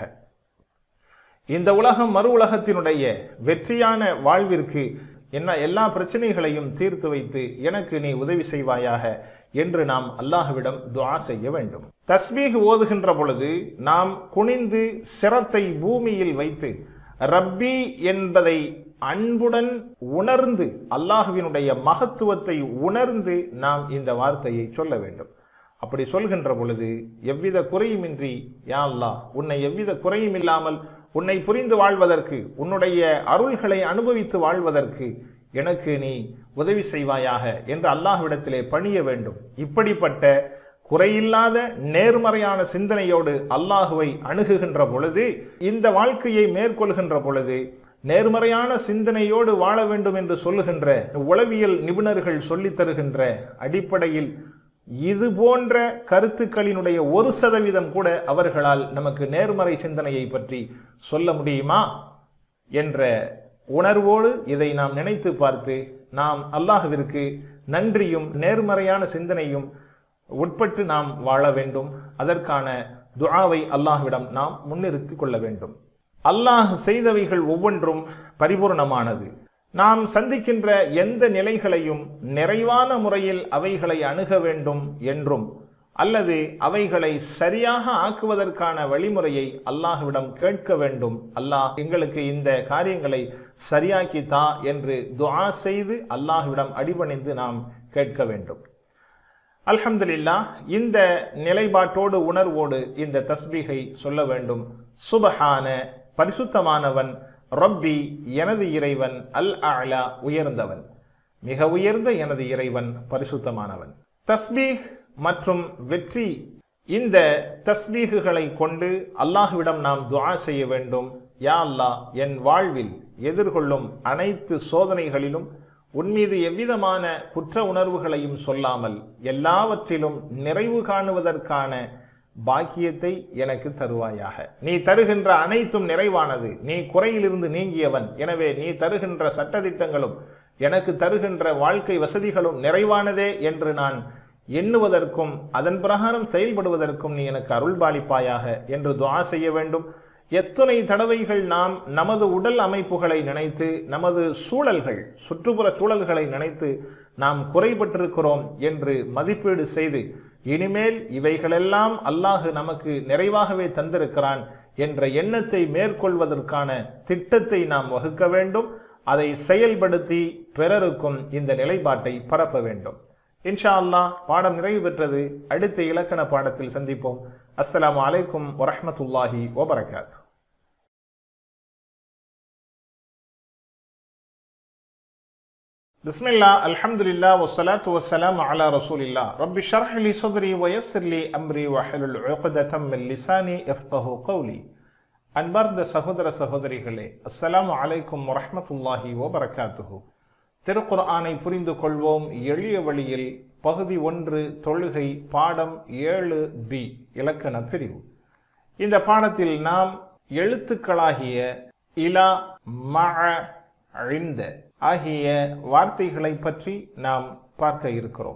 இந்த உலகம் மறு உலகத்தினுடைய வெற்றியான வாழ்விற்கு என்ன எல்லா பிரச்சனைகளையும் தீர்த்து வைத்து எனக்கு நீ உதவி செய்வாயாக என்று நாம் அல்லாஹ்விடம் துஆ செய்ய வேண்டும் தஸ்பீக் ஓதுகின்ற பொழுது நாம் குனிந்து சிரத்தை பூமியில் வைத்து ரப்பி என்பதை அன்புடன் உணர்ந்து அல்லாஹுவினுடைய மகத்துவத்தை உணர்ந்து நாம் இந்த வார்த்தையை சொல்ல வேண்டும் அப்படி சொல்கின்ற பொழுது எவ்வித குறையுமின்றி யா அல்லாஹ் உன்னை எவ்வித குறையும் இல்லாமல் உன்னை புரிந்து வாழ்வதற்கு உன்னுடைய அருள்களை அனுபவித்து வாழ்வதற்கு எனக்கு நீ உதவி செய்வாயாக என்று அல்லாஹ்விடத்திலே பணிய வேண்டும் இப்படிப்பட்ட குறையில்லாத நேர்மறையான சிந்தனையோடு அல்லாஹுவை அணுகுகின்ற பொழுது இந்த வாழ்க்கையை மேற்கொள்கின்ற பொழுது நேர்மறையான சிந்தனையோடு வாழ வேண்டும் என்று சொல்லுகின்ற உளவியல் நிபுணர்கள் சொல்லித் தருகின்ற அடிப்படையில் இது போன்ற கருத்துக்களினுடைய ஒரு சதவீதம் கூட அவர்களால் நமக்கு நேர்மறை சிந்தனையை பற்றி சொல்ல முடியுமா என்ற உணர்வோடு இதை நாம் நினைத்து பார்த்து நாம் அல்லாஹ்விற்கு நன்றியும் நேர்மறையான சிந்தனையும் உட்பட்டு நாம் வாழ வேண்டும் அதற்கான துஆவை அல்லாஹ்விடம் நாம் முன்னிறுத்திக் கொள்ள வேண்டும் அல்லாஹ் செய்தவைகள் ஒவ்வொன்றும் பரிபூர்ணமானது நாம் சந்திக்கின்ற எந்த நிலைகளையும் நிறைவான முறையில் அவைகளை அணுக வேண்டும் என்றும் அல்லது அவைகளை சரியாக ஆக்குவதற்கான வழிமுறையை அல்லாஹ்விடம் கேட்க வேண்டும் அல்லாஹ் எங்களுக்கு இந்த காரியங்களை சரியாக்கி தா என்று துஆ செய்து அல்லாஹ்விடம் அடிபணிந்து நாம் கேட்க வேண்டும் அல்ஹம்துலில்லாஹ் இந்த நிலைப்பாட்டோடு உணர்வோடு இந்த தஸ்பீகை சொல்ல வேண்டும் சுபஹான பரிசுத்தமானவன் ரப்பி எனது இறைவன் அல் அலா உயர்ந்தவன் மிக உயர்ந்த எனது இறைவன் பரிசுத்தமானவன் தஸ்பீக் மற்றும் வெற்றி இந்த தஸ்பீகுகளை கொண்டு அல்லாஹ்விடம் நாம் துஆ செய்ய வேண்டும் யா அல்லாஹ் என் வாழ்வில் எதிர்கொள்ளும் அனைத்து சோதனைகளிலும் உன்மீது எவ்விதமான குற்ற உணர்வுகளையும் சொல்லாமல் எல்லாவற்றிலும் நிறைவு காணுவதற்கான பாக்கியத்தை எனக்கு தருவாயாக நீ தருகின்ற அனைத்தும் நிறைவானது நீ குறையிலிருந்து நீங்கியவன் எனவே நீ தருகின்ற சட்டதிட்டங்களும் எனக்கு தருகின்ற வாழ்க்கை வசதிகளும் நிறைவானதே என்று நான் எண்ணுவதற்கும் அதன் பிரகாரம் செயல்படுவதற்கும் நீ எனக்கு அருள்பாலிப்பாயாக என்று துஆ செய்ய வேண்டும் எத்தனை தடவைகள் நாம் நமது உடல் அமைப்புகளை நினைத்து நமது சூழல்கள் சுற்றுப்புற சூழல்களை நினைத்து நாம் குறைபட்டிருக்கிறோம் என்று மதிப்பீடு செய்து இனிமேல் இவைகளெல்லாம் அல்லாஹு நமக்கு நிறைவாகவே தந்திருக்கிறான் என்ற எண்ணத்தை மேற்கொள்வதற்கான திட்டத்தை நாம் வகுக்க வேண்டும் அதை செயல்படுத்தி பிறருக்கும் இந்த நிலைப்பாட்டை பரப்ப வேண்டும் இன்ஷா அல்லாஹ் பாடம் நிறைவு பெற்றது அடுத்த இலக்கண பாடத்தில் சந்திப்போம் அஸ்ஸலாமு அலைக்கும் வரஹ்மத்துல்லாஹி வபரகாத்து بسم الله الحمد لله والصلاة والسلام على رسول الله رب اشرح لي صدري ويسر لي أمري واحلل عقدة من لساني يفقه قولي அன்பார்ந்த சகோதர சகோதரிகளே அஸ்ஸலாமு அலைக்கும் வரஹ்மத்துல்லாஹி வபரகாத்துஹு திருக்குர்ஆனை புரிந்து கொள்வோம் எளிய வழியில் பகுதி ஒன்று தொழுகை பாடம் ஏழு பி இலக்கண பிரிவு இந்த பாடத்தில் நாம் எழுத்துக்களாகிய இலா மஅ இந்த ஆகிய வார்த்தைகளை பற்றி நாம் பார்க்க இருக்கிறோம்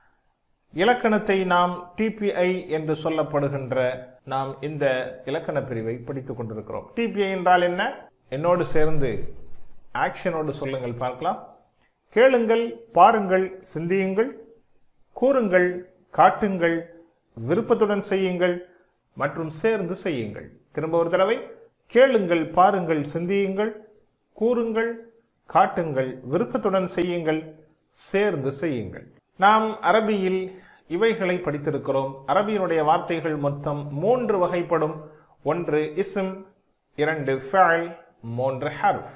இலக்கணத்தை நாம் டிபிஐ என்று சொல்லப்படுகின்ற நாம் இந்த இலக்கண பிரிவை படித்துக் கொண்டிருக்கிறோம் டிபிஐ என்றால் என்ன என்னோடு சேர்ந்து ஆக்ஷனோடு சொல்லுங்கள் பார்க்கலாம் கேளுங்கள் பாருங்கள் சிந்தியுங்கள் கூறுங்கள் காட்டுங்கள் விருப்பத்துடன் செய்யுங்கள் மற்றும் சேர்ந்து செய்யுங்கள் திரும்ப ஒரு தடவை கேளுங்கள் பாருங்கள் சிந்தியுங்கள் கூறுங்கள் காட்டுங்கள் விருப்பத்துடன் செய்யுங்கள் சேர்ந்து செய்யுங்கள் நாம் அரபியில் இவைகளை படித்திருக்கிறோம் அரபியினுடைய வார்த்தைகள் மொத்தம் மூன்று வகைப்படும் ஒன்று இஸ்ம் இரண்டு ஃபஅல் மூன்று ஹர்ஃப்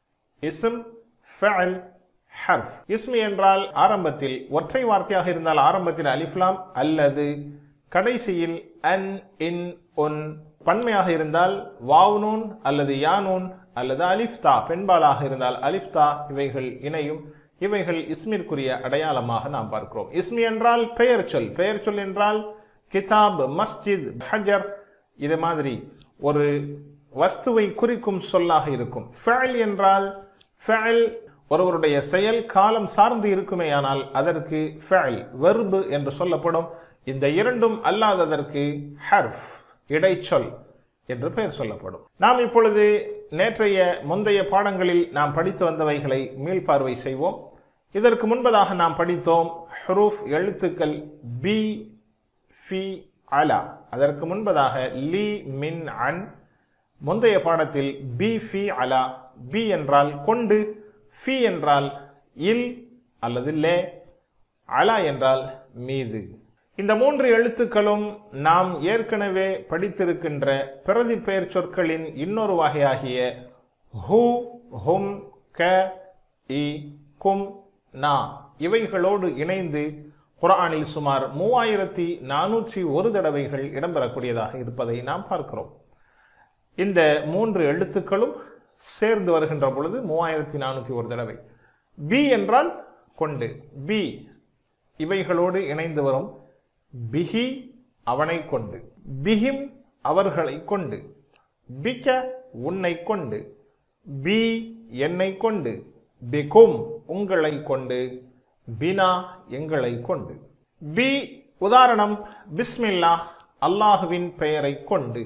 இஸ்ம் ஃபஅல் ஹர்ஃப் இஸ்மி என்றால் ஆரம்பத்தில் ஒற்றை வார்த்தையாக இருந்தால் ஆரம்பத்தில் அலிஃப்லாம் அல்லது கடைசியில் அன் இன் ஒன் பன்மையாக இருந்தால் வாவ்னூன் அல்லது யானூன் அல்லது அலிஃப்தா பெண்பாலாக இருந்தால் அலிஃப்தா இவைகள் இணையும் இவைகள் இஸ்மிற்குரிய அடையாளமாக நாம் பார்க்கிறோம் இஸ்மி என்றால் பெயர் சொல் பெயர் சொல் என்றால் கிதாப் மஸ்ஜித் ஹஜர் இது மாதிரி ஒரு வஸ்துவை குறிக்கும் சொல்லாக இருக்கும் ஃபஅல் என்றால் ஃபஅல் ஒருவருடைய செயல் காலம் சார்ந்து இருக்குமேயானால் அதற்கு ஃபஅல் வெர்பு என்று சொல்லப்படும் இந்த இரண்டும் அல்லாததற்கு ஹர்ஃப் இடைச்சொல் என்று பெயர் சொல்லப்படும் நாம் இப்பொழுது நேற்றைய முந்தைய பாடங்களில் நாம் படித்து வந்தவைகளை மீள்பார்வை செய்வோம் இதற்கு முன்பதாக நாம் படித்தோம் ஹுரூஃப் எழுத்துக்கள் பி ஃபி அலா அதற்கு முன்பதாக லி மின் அன் முந்தைய பாடத்தில் பி ஃபி அலா பி என்றால் கொண்டு ஃபி என்றால் இல் அல்லது லே அலா என்றால் மீது இந்த மூன்று எழுத்துக்களும் நாம் ஏற்கனவே படித்திருக்கின்ற பிரதி பெயர் சொற்களின் இன்னொரு வகையாகிய ஹூ ஹும் க இ கும் நா இவைகளோடு இணைந்து குரானில் சுமார் மூவாயிரத்தி நானூற்றி ஒரு தடவைகள் இடம்பெறக்கூடியதாக இருப்பதை நாம் பார்க்கிறோம் இந்த மூன்று எழுத்துக்களும் சேர்ந்து வருகின்ற பொழுது மூவாயிரத்தி நானூற்றி ஒரு தடவை பி என்றால் கொண்டு பி இவைகளோடு இணைந்து வரும் பிஹி அவனை கொண்டு பிஹிம் அவர்களை கொண்டு பிக்க உன்னை கொண்டு பி என்னை கொண்டு பிகும் உங்களை கொண்டு பினா எங்களை கொண்டு பி உதாரணம் பிஸ்மில்லா அல்லாஹுவின் பெயரை கொண்டு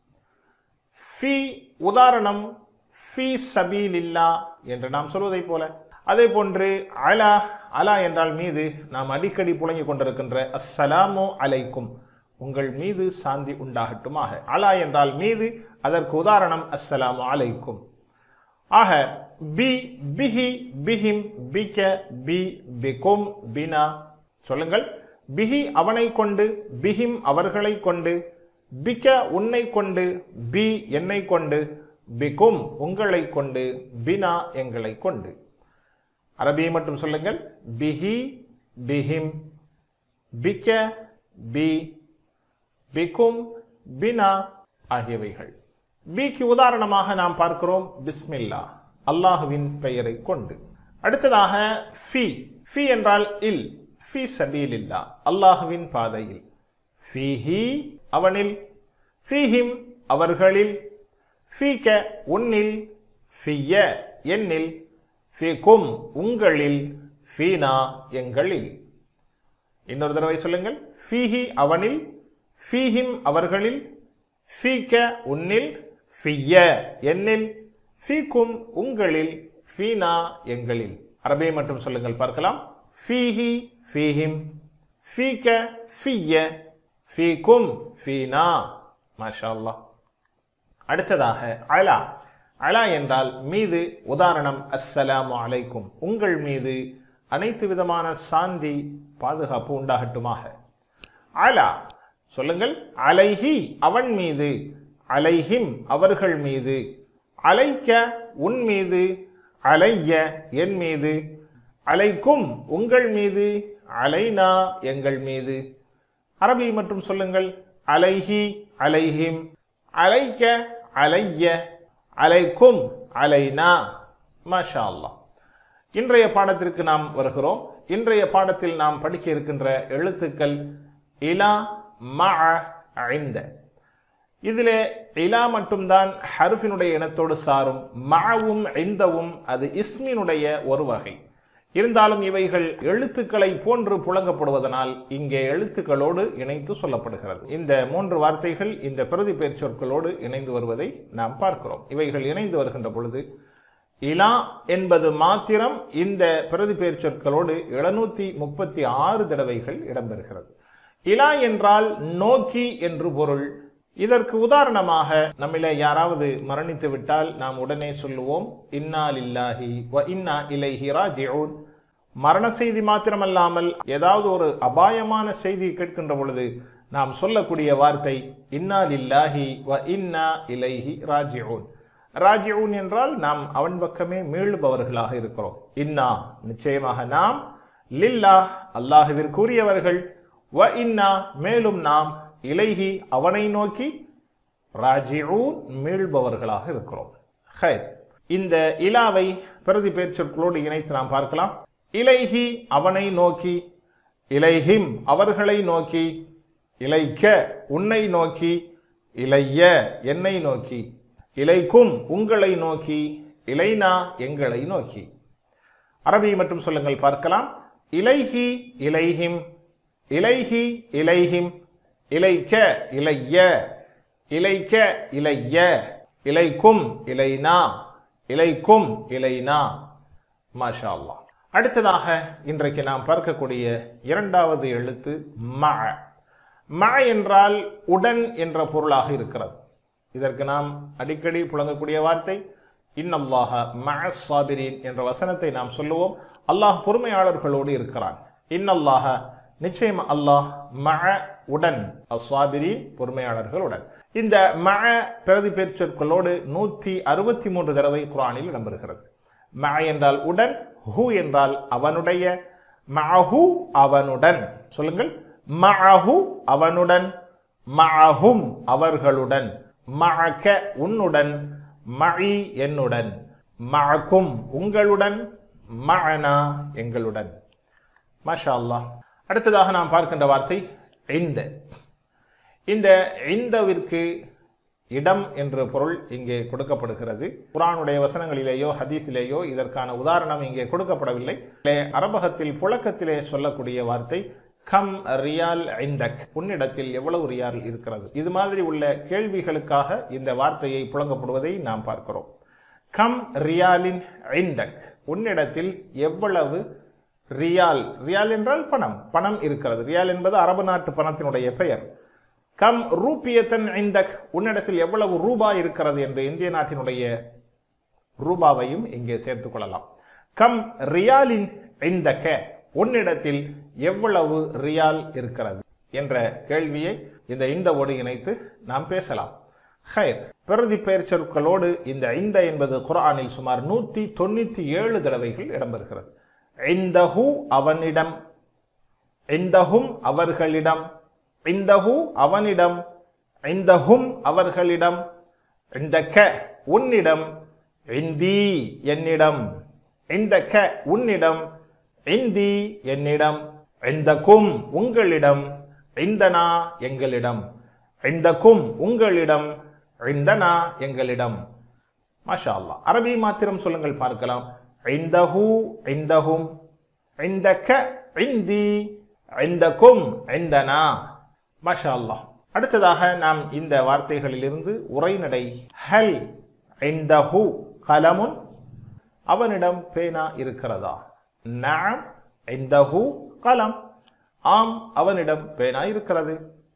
ஃபி உதாரணம் ஃபி சபீலில்லா என்று நாம் சொல்வதைப் போல அதே போன்று அலா அலா என்றால் மீது நாம் அடிக்கடி புழங்கிக் கொண்டிருக்கின்ற அஸ்ஸலாமு அலைக்கும் உங்கள் மீது சாந்தி உண்டாகட்டுமாக அலா என்றால் மீது அதற்கு உதாரணம் அஸ்ஸலாமு அலைக்கும் ஆக பி பிஹி பிஹிம் பிக பி பிகும் பினா சொல்லுங்கள் பிஹி அவனை கொண்டு பிஹிம் அவர்களை கொண்டு பிக உன்னை கொண்டு பி என்னை கொண்டு பிகும் உங்களை கொண்டு பினா எங்களை கொண்டு அரபியை மட்டும் சொல்லுங்கள் பிஹி பிஹிம் பிக்க பி பிகும் பினா ஆகியவைகள் பிக்கு உதாரணமாக நாம் பார்க்கிறோம் பிஸ்மில்லா அல்லாஹுவின் பெயரை கொண்டு அடுத்ததாக ஃபி ஃபி என்றால் இல் ஃபி சபீலில்லா அல்லாஹுவின் பாதையில் ஃபீஹி அவனில் ஃபீஹிம் அவர்களில் ஃபீக உன்னில் ஃபிய என்னில் ஃபீகும் உங்களில் ஃபீனா எங்களில் இன்னொரு தடவை சொல்லுங்கள் ஃபீஹி அவனில் ஃபீஹிம் அவர்களில் ஃபீக உன்னில் ஃபிய என்னில் ஃபீக்கும் உங்களில் ஃபீனா எங்களில் அரபியை மட்டும் சொல்லுங்கள் பார்க்கலாம் ஃபீஹி ஃபீஹிம் ஃபீக ஃபிய ஃபீக்கும் ஃபீனா மாஷா அல்லாஹ் அடுத்ததாக அலா அலா என்றால் மீது உதாரணம் அஸ்ஸலாமு அலைக்கும் உங்கள் மீது அனைத்து விதமான சாந்தி பாதுகாப்பு உண்டாகட்டுமாக அலா சொல்லுங்கள் அலைஹி அவன் மீது அலைஹிம் அவர்கள் மீது அலைக்க உன் மீது அலைய என் மீது அலைக்கும் உங்கள் மீது அலைனா எங்கள் மீது அரபி மற்றும் சொல்லுங்கள் அலைஹி அலைஹிம் அலைக்க அலைய அலைக்கும் அலைனா மாஷா அல்லாஹ் இன்றைய பாடத்திற்கு நாம் வருகிறோம் இன்றைய பாடத்தில் நாம் படிக்க இருக்கின்ற எழுத்துக்கள் இலா ம ஐந்த இதிலே இலா மட்டும்தான் ஹர்ஃபினுடைய இனத்தோடு சாரும் மவும் ஐந்தவும் அது இஸ்மினுடைய ஒரு வகை இருந்தாலும் இவைகள் எழுத்துக்களை போன்று புழங்கப்படுவதனால் இங்கே எழுத்துக்களோடு இணைத்து சொல்லப்படுகிறது இந்த மூன்று வார்த்தைகள் இந்த பிரதி பெயர் சொற்களோடு இணைந்து வருவதை நாம் பார்க்கிறோம் இவைகள் இணைந்து வருகின்ற பொழுது இலா என்பது மாத்திரம் இந்த பிரதி பெயர் சொற்களோடு எழுநூத்தி முப்பத்தி ஆறு தடவைகள் இடம்பெறுகிறது இலா என்றால் நோக்கி என்று பொருள் இதற்கு உதாரணமாக நம்மில யாராவது மரணித்து விட்டால் நாம் உடனே சொல்லுவோம் இன்னா லில்லாஹி வ இன்னா இலைஹி ராஜிஊன் மரண செய்தி மாத்திரமல்லாமல் ஏதாவது ஒரு அபாயமான செய்தி கேட்கின்ற பொழுது நாம் சொல்லக்கூடிய வார்த்தை இன்னா லில்லாஹி வ இன்னா இலைஹி ராஜிஊன் ராஜிஊன் என்றால் நாம் அவன் பக்கமே மீளுபவர்களாக இருக்கிறோம் இன்னா நிச்சயமாக நாம் லில்லா அல்லாஹுவிற்குரியவர்கள் வ இன்னா மேலும் நாம் இலைஹி அவனை நோக்கி ராஜிஊன் மீள்பவர்களாக இருக்கிறோம் ஹைர் இந்த இலாவை பிரதி பெயர் சொற்களோடு இணைத்து நாம் பார்க்கலாம் இலைஹி அவனை நோக்கி இலைஹிம் அவர்களை நோக்கி இலைக்க உன்னை நோக்கி இலைய என்னை நோக்கி இலைக்கும் உங்களை நோக்கி இலைனா எங்களை நோக்கி அரபி மட்டும் சொல்லுங்கள் பார்க்கலாம் இலைஹி இலைஹிம் இலைஹி இலைஹிம் இலைக்க இலைய இலைக்க இலைய இலைக்கும் இலைனா இலைக்கும் இலைனா மாஷா அல்லாஹ் அடுத்ததாக இன்றைக்கு நாம் பார்க்கக்கூடிய இரண்டாவது எழுத்து ம ம என்றால் உடன் என்ற பொருளாக இருக்கிறது இதற்கு நாம் அடிக்கடி புழங்கக்கூடிய வார்த்தை இன்னல்லாஹ மஅ சாபிரீன் என்ற வசனத்தை நாம் சொல்லுவோம் அல்லாஹ் பொறுமையாளர்களோடு இருக்கிறான் இன்னல்லாஹ நிச்சயம் அல்லாஹ் மஅ உடன் அஸ்ஸாபிரீன் பொறுமையாளர்களுடன் இந்த மஅ பிரதி பெயர் சொற்களோடு நூற்றி அறுபத்தி மூன்று தடவை குரானில் இடம்பெறுகிறது மஅ என்றால் உடன் ஹு என்றால் அவனுடைய மஅஹு அவனுடன் சொல்லுங்கள் மஅஹு அவனுடன் மஅஹும் அவர்களுடன் மஅக உன்னுடன் மஇ என்னுடன் மஅக்கும் உங்களுடன் மஅனா எங்களுடன் மாஷா அல்லாஹ் அடுத்ததாக நாம் பார்க்கின்ற வார்த்தை இந்த இந்த இந்தவிற்கு இடம் என்ற பொருள் இங்கே கொடுக்கப்படுகிறது குரானுடைய வசனங்களிலேயோ ஹதீஸிலேயோ இதற்கான உதாரணம் இங்கே கொடுக்கப்படவில்லை இதிலே அரபகத்தில் புழக்கத்திலே சொல்லக்கூடிய வார்த்தை கம் ரியால் ஐந்தக் உன்னிடத்தில் எவ்வளவு ரியால் இருக்கிறது இது மாதிரி உள்ள கேள்விகளுக்காக இந்த வார்த்தையை புழங்கப்படுவதை நாம் பார்க்கிறோம் கம் ரியாலின் ஐந்தக் உன்னிடத்தில் எவ்வளவு ரியால் ரியால் என்றால் பணம் பணம் இருக்கிறது ரியால் என்பது அரபு நாட்டு பணத்தினுடைய பெயர் கம் ரூபியத்தன் ஐந்தக் உன்னிடத்தில் எவ்வளவு ரூபா இருக்கிறது என்று இந்திய நாட்டினுடைய ரூபாவையும் இங்கே சேர்த்துக் கொள்ளலாம் கம் ரியாலின் ஐந்தக்க உன்னிடத்தில் எவ்வளவு ரியால் இருக்கிறது என்ற கேள்வியை இந்த இந்தவோடு இணைத்து நாம் பேசலாம் ஹைர் பிரதி பெயர் சொற்களோடு இந்த இந்த என்பது குரானில் சுமார் நூத்தி தொண்ணூத்தி ஏழு தடவைகள் இடம்பெறுகிறது இந்தஹு அவனிடம் இந்தஹும் அவர்களிடம் இந்தஹு அவனிடம் இந்தஹும் அவர்களிடம் இந்தக்க உன்னிடம் இந்தி என்னிடம் இந்தக்க உன்னிடம் இந்தி என்னிடம் இந்தக்கும் உங்களிடம் இந்தனா எங்களிடம் இந்தக்கும் உங்களிடம் இந்தனா எங்களிடம் மாஷா அல்லாஹ் அரபி மாத்திரம் சொல்லுங்கள் பார்க்கலாம் இந்தஹு இந்தஹும் இந்தக்க இந்தி இந்தக்கும் இந்தனா மாஷா அல்லாஹ் அடுத்ததாக நாம் இந்த வார்த்தைகளிலிருந்து உரைநடை ஹல் இந்தஹு கலமுன் அவனிடம் பேனா இருக்கிறதா நாம் இந்தஹு கலம் ஆம் அவனிடம் பேனா இருக்கிறது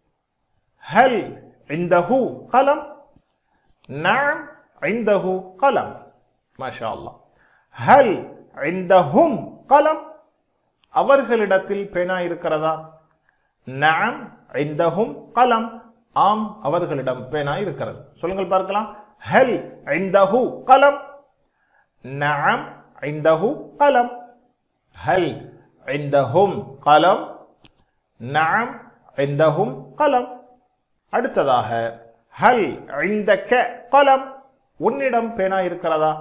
ஹல் இந்தஹு கலம் நாம் இந்தஹு கலம் மாஷா அல்லாஹ் ஹல் இந்தஹும் கலம் அவர்களிடத்தில் பேனா இருக்கிறதா நாம் இந்தஹும் கலம் ஆம் அவர்களிடம் பேனா இருக்கிறது சொல்லுங்கள் பார்க்கலாம் ஹல் இந்தஹு கலம் நாம் இந்தஹு கலம் ஹல் இந்தஹும் கலம் நாம் இந்தஹும் கலம் அடுத்ததாக ஹல் இந்தக்க கலம் உன்னிடம் பேனா இருக்கிறதா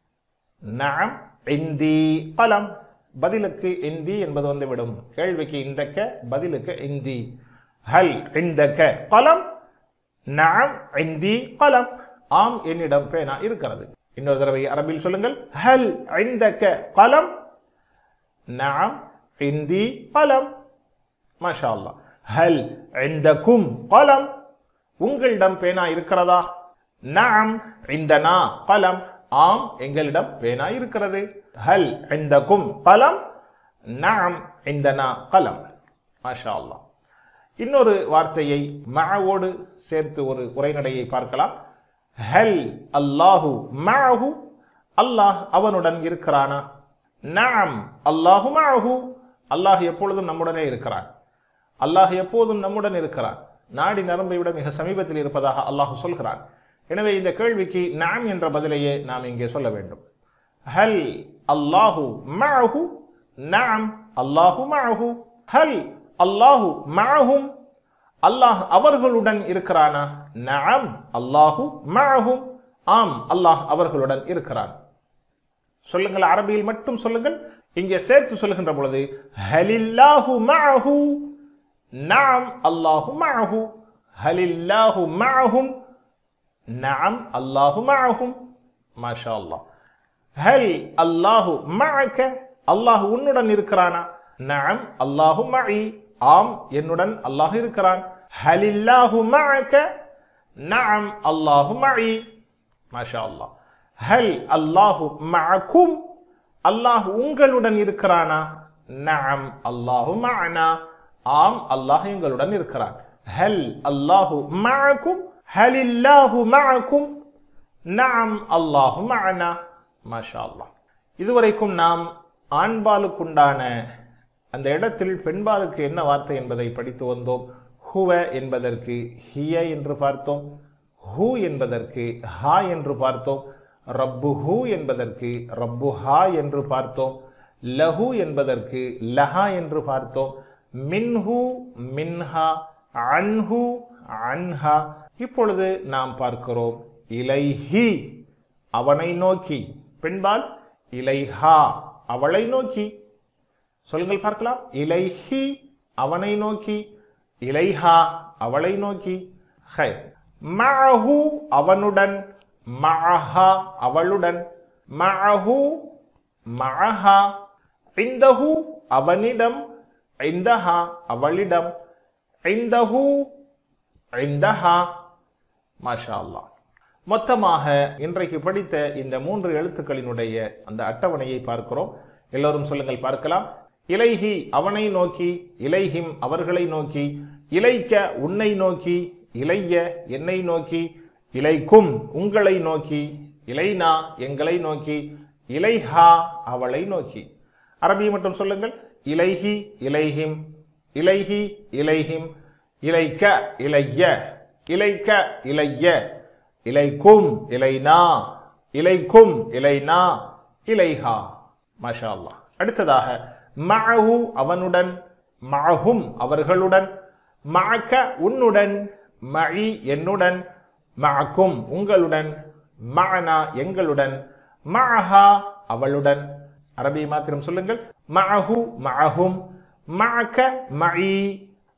நாம் இந்தி கலம் பதிலுக்கு இந்தி என்பது வந்துவிடும் கேள்விக்கு இந்தக்க பதிலுக்கு இந்தி ஹல் இந்தக்க கலம் நாம் இந்தி கலம் ஆம் என்னிடம் பேனா இருக்கிறது இன்னொரு தடவை அரபில் சொல்லுங்கள் ஹல் இந்தக்க கலம் நாம் இந்தி கலம் மாஷா அல்லாஹ் ஹல் இந்தக்கும் கலம் உங்களிடம் பேனா இருக்கிறதா நாம் இந்தனா கலம் ஆம் எங்களிடம் பேனா இருக்கிறது ஹல் இந்தக்கும் கலம் நாம் இந்தனா கலம் மாஷா அல்லாஹ் இன்னொரு வார்த்தையை மஅவோடு சேர்த்து ஒரு உரைநடையை பார்க்கலாம் ஹல் அல்லாஹு மஅஹு அல்லாஹ் அவனுடன் இருக்கிறானா நாம் அல்லாஹு மஅஹு அல்லாஹ் எப்பொழுதும் நம்முடனே இருக்கிறான் அல்லாஹ் எப்போதும் நம்முடன் இருக்கிறான் நாடி நரம்பை விட மிக சமீபத்தில் இருப்பதாக அல்லாஹ் சொல்கிறான் எனவே இந்த கேள்விக்கு நாம் என்ற பதிலையே நாம் இங்கே சொல்ல வேண்டும் ஹல் அல்லாஹு மஅஹு நாம் அல்லாஹு மஅஹு ஹல் அல்லாஹு மஅஹும் அல்லாஹ் அவர்களுடன் இருக்கிறானா நாம் அல்லாஹு மஅஹும் ஆம் அல்லாஹ் அவர்களுடன் இருக்கிறான் சொல்லுங்கள் அரபியில் மட்டும் சொல்லுங்கள் இங்கே சேர்த்து சொல்லுகின்ற பொழுது ஹலில்லாஹு மஅஹு நாம் அல்லாஹு மஅஹு ஹலில்லாஹு மஅஹும் நாம் அல்லாஹு மஅஹும் மாஷா அல்லாஹ் ஹல் அல்லாஹு மஅக அல்லாஹ் உன்னுடன் இருக்கிறானா நாம் அல்லாஹு மஇ ஆம் என்னுடன் அல்லாஹ் இருக்கிறான் ஹலில்லாஹு மஅக நாம் அல்லாஹு மஇ மாஷா அல்லாஹ் ஹல் அல்லாஹு மஅக்கும் அல்லாஹ் உங்களுடன் இருக்கிறானா நாம் அல்லாஹு மஅனா ஆம் அல்லாஹ் எங்களுடன் இருக்கிறான் ஹல் அல்லாஹு மஅக்கும் ஹலில்லாஹு மஅக்கும் நாம் அல்லாஹு மஅனா மாஷா அல்லாஹ் இதுவரைக்கும் நாம் ஆண்பாலுக்குண்டான அந்த இடத்தில் பெண்பாலுக்கு என்ன வார்த்தை என்பதை படித்து வந்தோம் ஹுவ என்பதற்கு ஹிய என்று பார்த்தோம் ஹூ என்பதற்கு ஹா என்று பார்த்தோம் ரப்பு ஹூ என்பதற்கு ரப்பு ஹா என்று பார்த்தோம் லஹு என்பதற்கு லஹா என்று பார்த்தோம் மின்ஹு மின்ஹா அன்ஹு அன்ஹா இப்பொழுது நாம் பார்க்கிறோம் இலைஹி அவனை நோக்கி பெண்பால் இலைஹா அவளை நோக்கி சொல்லுங்கள் பார்க்கலாம் இலைஹி அவனை நோக்கி இலைஹா அவளை நோக்கி ஹை மஅஹு அவனுடன் மஅஹா அவளுடன் மஅஹு மஅஹா இந்தஹு அவனிடம் இந்தஹா அவளிடம் இந்தஹு இந்தஹா மாஷா அல்லாஹ் மொத்தமாக இன்றைக்கு படித்த இந்த மூன்று எழுத்துக்களினுடைய அந்த அட்டவணையை பார்க்கிறோம் எல்லோரும் சொல்லுங்கள் பார்க்கலாம் இலைஹி அவனை நோக்கி இலைஹிம் அவர்களை நோக்கி இலைக்க உன்னை நோக்கி இலைய என்னை நோக்கி இலைக்கும் உங்களை நோக்கி இலைனா எங்களை நோக்கி இலைஹா அவளை நோக்கி அரபி மட்டும் சொல்லுங்கள் இலைஹி இலைஹிம் இலைஹி இலைஹிம் இலைக்க இலைய இலைக்க இலைய இலைக்கும் இலைனா இலைக்கும் இலைனா இலைஹா மாஷா அல்லாஹ் அடுத்ததாக மஅஹு அவனுடன் மஅஹும் அவர்களுடன் மஅக உன்னுடன் மஇ என்னுடன் மஅக்கும் உங்களுடன் மஅனா எங்களுடன் மஅஹா அவளுடன் அரபி மாத்திரம் சொல்லுங்கள் மஅஹு மஅஹும் மஅக மஇ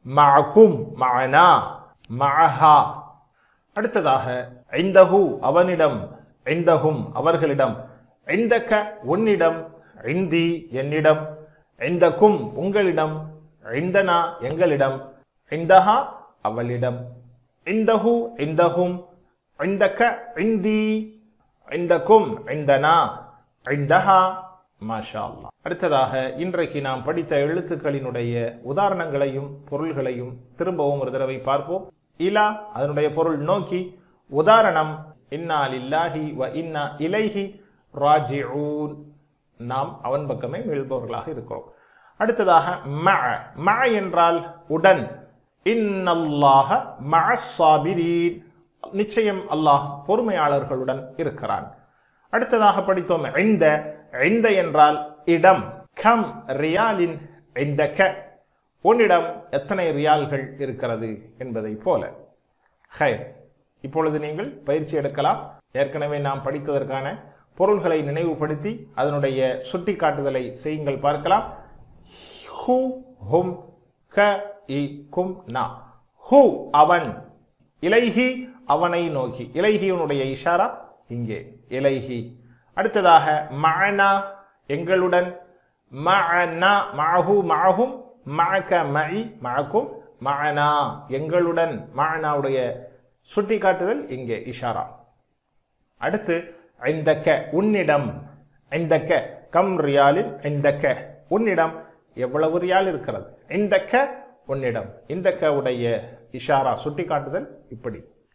மஅகும் மஅனா மஅஹா அடுத்ததாக ஐந்தஹு அவனிடம் ஐந்தஹும் அவர்களிடம் ஐந்தக்க உன்னிடம் ஐந்தி என்னிடம் ஐந்தக்கும் உங்களிடம் ஐந்தனா எங்களிடம் ஐந்தஹா அவளிடம் ஐந்தஹு ஐந்தஹும் ஐந்தக்க ஐந்தி ஐந்தக்கும் ஐந்தனா ஐந்தஹா மாஷா அல்லாஹ் அடுத்ததாக இன்றைக்கு நாம் படித்த எழுத்துக்களினுடைய உதாரணங்களையும் பொருள்களையும் திரும்பவும் ஒரு தடவை பார்ப்போம் இலா அதனுடைய பொருள் நோக்கி உதாரணம் இன்னா லில்லாஹி வ இன்னா இலைஹி ராஜிஊன் நாம் அவன் பக்கமே மீள்பவர்களாக இருக்கிறோம் அடுத்ததாக ம ம என்றால் உடன் இன்னல்லாஹ மஅஸ்ஸாபிரீன் நிச்சயம் அல்லாஹ் பொறுமையாளர்களுடன் இருக்கிறான் அடுத்ததாக படித்தோம் இந்த இந்த என்றால் இடம் கம் ரியாலின் இந்த க உன்னிடம் எத்தனை ரியால்கள் இருக்கிறது என்பதை போல ஹைர் இப்பொழுது நீங்கள் பயிற்சி எடுக்கலாம் ஏற்கனவே நாம் படித்ததற்கான பொருள்களை நினைவுபடுத்தி அதனுடைய சுட்டிக்காட்டுதலை செய்யுங்கள் பார்க்கலாம் ஹூ ஹும் க இ கும் நா ஹூ அவன் இலைஹி அவனை நோக்கி இலைஹியனுடைய இஷாரா இங்கே இலைஹி அடுத்ததாக மஅனா எங்களுடன் மஅனா மஅஹு மஅஹும் மஅக மஇ மஅக்கும் மஅனா எங்களுடன் மஅனாவுடைய சுட்டிக்காட்டுதல் இங்கே இஷாரா அடுத்து ஐந்தக்க உன்னிடம் ஐந்தக்க கம் ரியாலில் ஐந்தக்க உன்னிடம் எவ்வளவு ரியால் இருக்கிறது ஐந்தக்க உன்னிடம் இந்தக்க உடைய இஷாரா சுட்டிக்காட்டுதல் இப்படி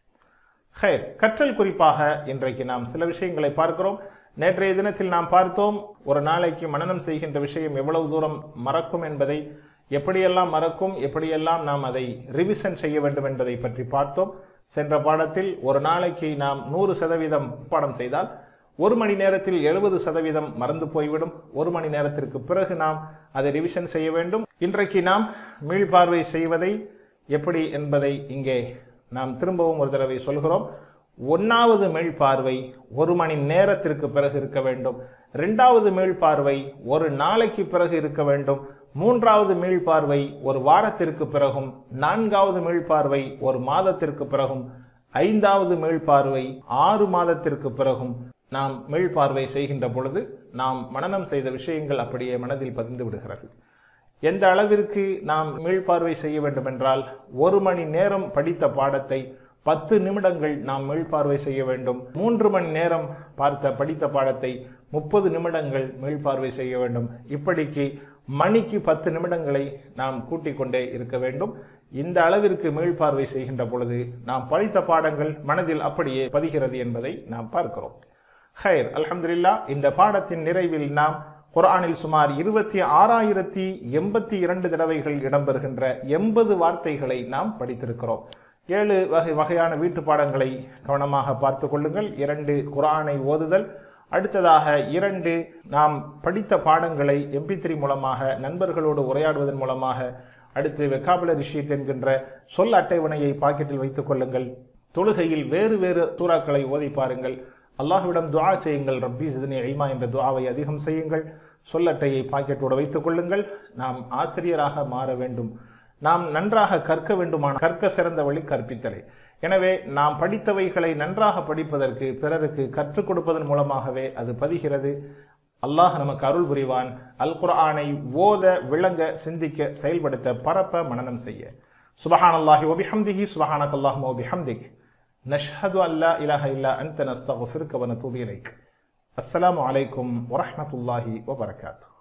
ஹைர் கற்றல் குறிப்பாக இன்றைக்கு நாம் சில விஷயங்களை பார்க்கிறோம் நேற்றைய தினத்தில் நாம் பார்த்தோம் ஒரு நாளைக்கு மனனம் செய்கின்ற விஷயம் எவ்வளவு தூரம் மறக்கும் என்பதை எப்படியெல்லாம் மறக்கும் எப்படியெல்லாம் நாம் அதை ரிவிஷன் செய்ய வேண்டும் என்பதை பற்றி பார்த்தோம் சென்ற பாடத்தில் ஒரு நாளைக்கு நாம் நூறு சதவீதம் பாடம் செய்தால் ஒரு மணி நேரத்தில் எழுபது சதவீதம் மறந்து போய்விடும் ஒரு மணி நேரத்திற்கு பிறகு நாம் அதை ரிவிஷன் செய்ய வேண்டும் இன்றைக்கு நாம் மீள்பார்வை செய்வதை எப்படி என்பதை இங்கே நாம் திரும்பவும் ஒரு தடவை சொல்கிறோம் ஒன்னாவது மீள்பார்வை ஒரு மணி நேரத்திற்கு பிறகு இருக்க வேண்டும் இரண்டாவது மீள்பார்வை ஒரு நாளைக்கு பிறகு இருக்க வேண்டும் மூன்றாவது மீள்பார்வை ஒரு வாரத்திற்கு பிறகும் நான்காவது மீள்பார்வை ஒரு மாதத்திற்கு பிறகும் ஐந்தாவது மீள்பார்வை ஆறு மாதத்திற்கு பிறகும் நாம் மீள்பார்வை செய்கின்ற பொழுது நாம் மனனம் செய்த விஷயங்கள் அப்படியே மனதில் பதிந்து விடுகிறது எந்த அளவிற்கு நாம் மீள்பார்வை செய்ய வேண்டும் என்றால் ஒரு மணி நேரம் படித்த பாடத்தை பத்து நிமிடங்கள் நாம் மீள்பார்வை செய்ய வேண்டும் மூன்று மணி நேரம் பார்த்த படித்த பாடத்தை முப்பது நிமிடங்கள் மீள்பார்வை செய்ய வேண்டும் இப்படிக்கு மணிக்கு பத்து நிமிடங்களை நாம் கூட்டிக் கொண்டே இருக்க வேண்டும் இந்த அளவிற்கு மீள்பார்வை செய்கின்ற பொழுது நாம் படித்த பாடங்கள் மனதில் அப்படியே பதிகிறது என்பதை நாம் பார்க்கிறோம் ஹைர் அல்ஹம்துலில்லா இந்த பாடத்தின் நிறைவில் நாம் குர்ஆனில் சுமார் இருபத்தி ஆறாயிரத்தி எண்பத்தி இரண்டு தடவைகள் இடம்பெறுகின்ற எண்பது வார்த்தைகளை நாம் படித்திருக்கிறோம் ஏழு வகை வகையான வீட்டு பாடங்களை கவனமாக பார்த்து கொள்ளுங்கள் இரண்டு குர்ஆனை ஓதுதல் அடுத்ததாக இரண்டு நாம் படித்த பாடங்களை எம்பி த்ரீ மூலமாக நண்பர்களோடு உரையாடுவதன் மூலமாக அடுத்து வெக்காபுலரி ஷீட் என்கின்ற சொல் அட்டைவணையை பாக்கெட்டில் வைத்துக் கொள்ளுங்கள் தொழுகையில் வேறு வேறு சூறாக்களை ஓதி பாருங்கள் அல்லாஹ்விடம் துஆ செய்யுங்கள் ரப்பி சிதனி இல்மா என்ற துஆவை அதிகம் செய்யுங்கள் சொல்லட்டையை பாக்கெட்டோடு வைத்துக் கொள்ளுங்கள் நாம் ஆசிரியராக மாற வேண்டும் நாம் நன்றாக கற்க வேண்டுமான கற்க சிறந்த வழி கற்பித்தலை எனவே நாம் படித்தவைகளை நன்றாக படிப்பதற்கு பிறருக்கு கற்றுக் கொடுப்பதன் மூலமாகவே அது பதிகிறது அல்லாஹ் நமக்கு அருள் புரிவான் அல் குர்ஆனை ஓத விளங்க சிந்திக்க செயல்படுத்த பரப்ப மனனம் செய்ய சுபஹான் அல்லாஹி ஒபிஹம்திஹி சுபஹானக் அல்லாஹும் ஒபிஹம்திக் நஷ்ஹது அல்லா இலாஹ இல்லா அன்த நஸ்தகுஃபிருக்க வ நதூபு இலைக் அஸ்ஸலாமு அலைக்கும் வரஹ்மத்துல்லாஹி வபரகாத்துஹு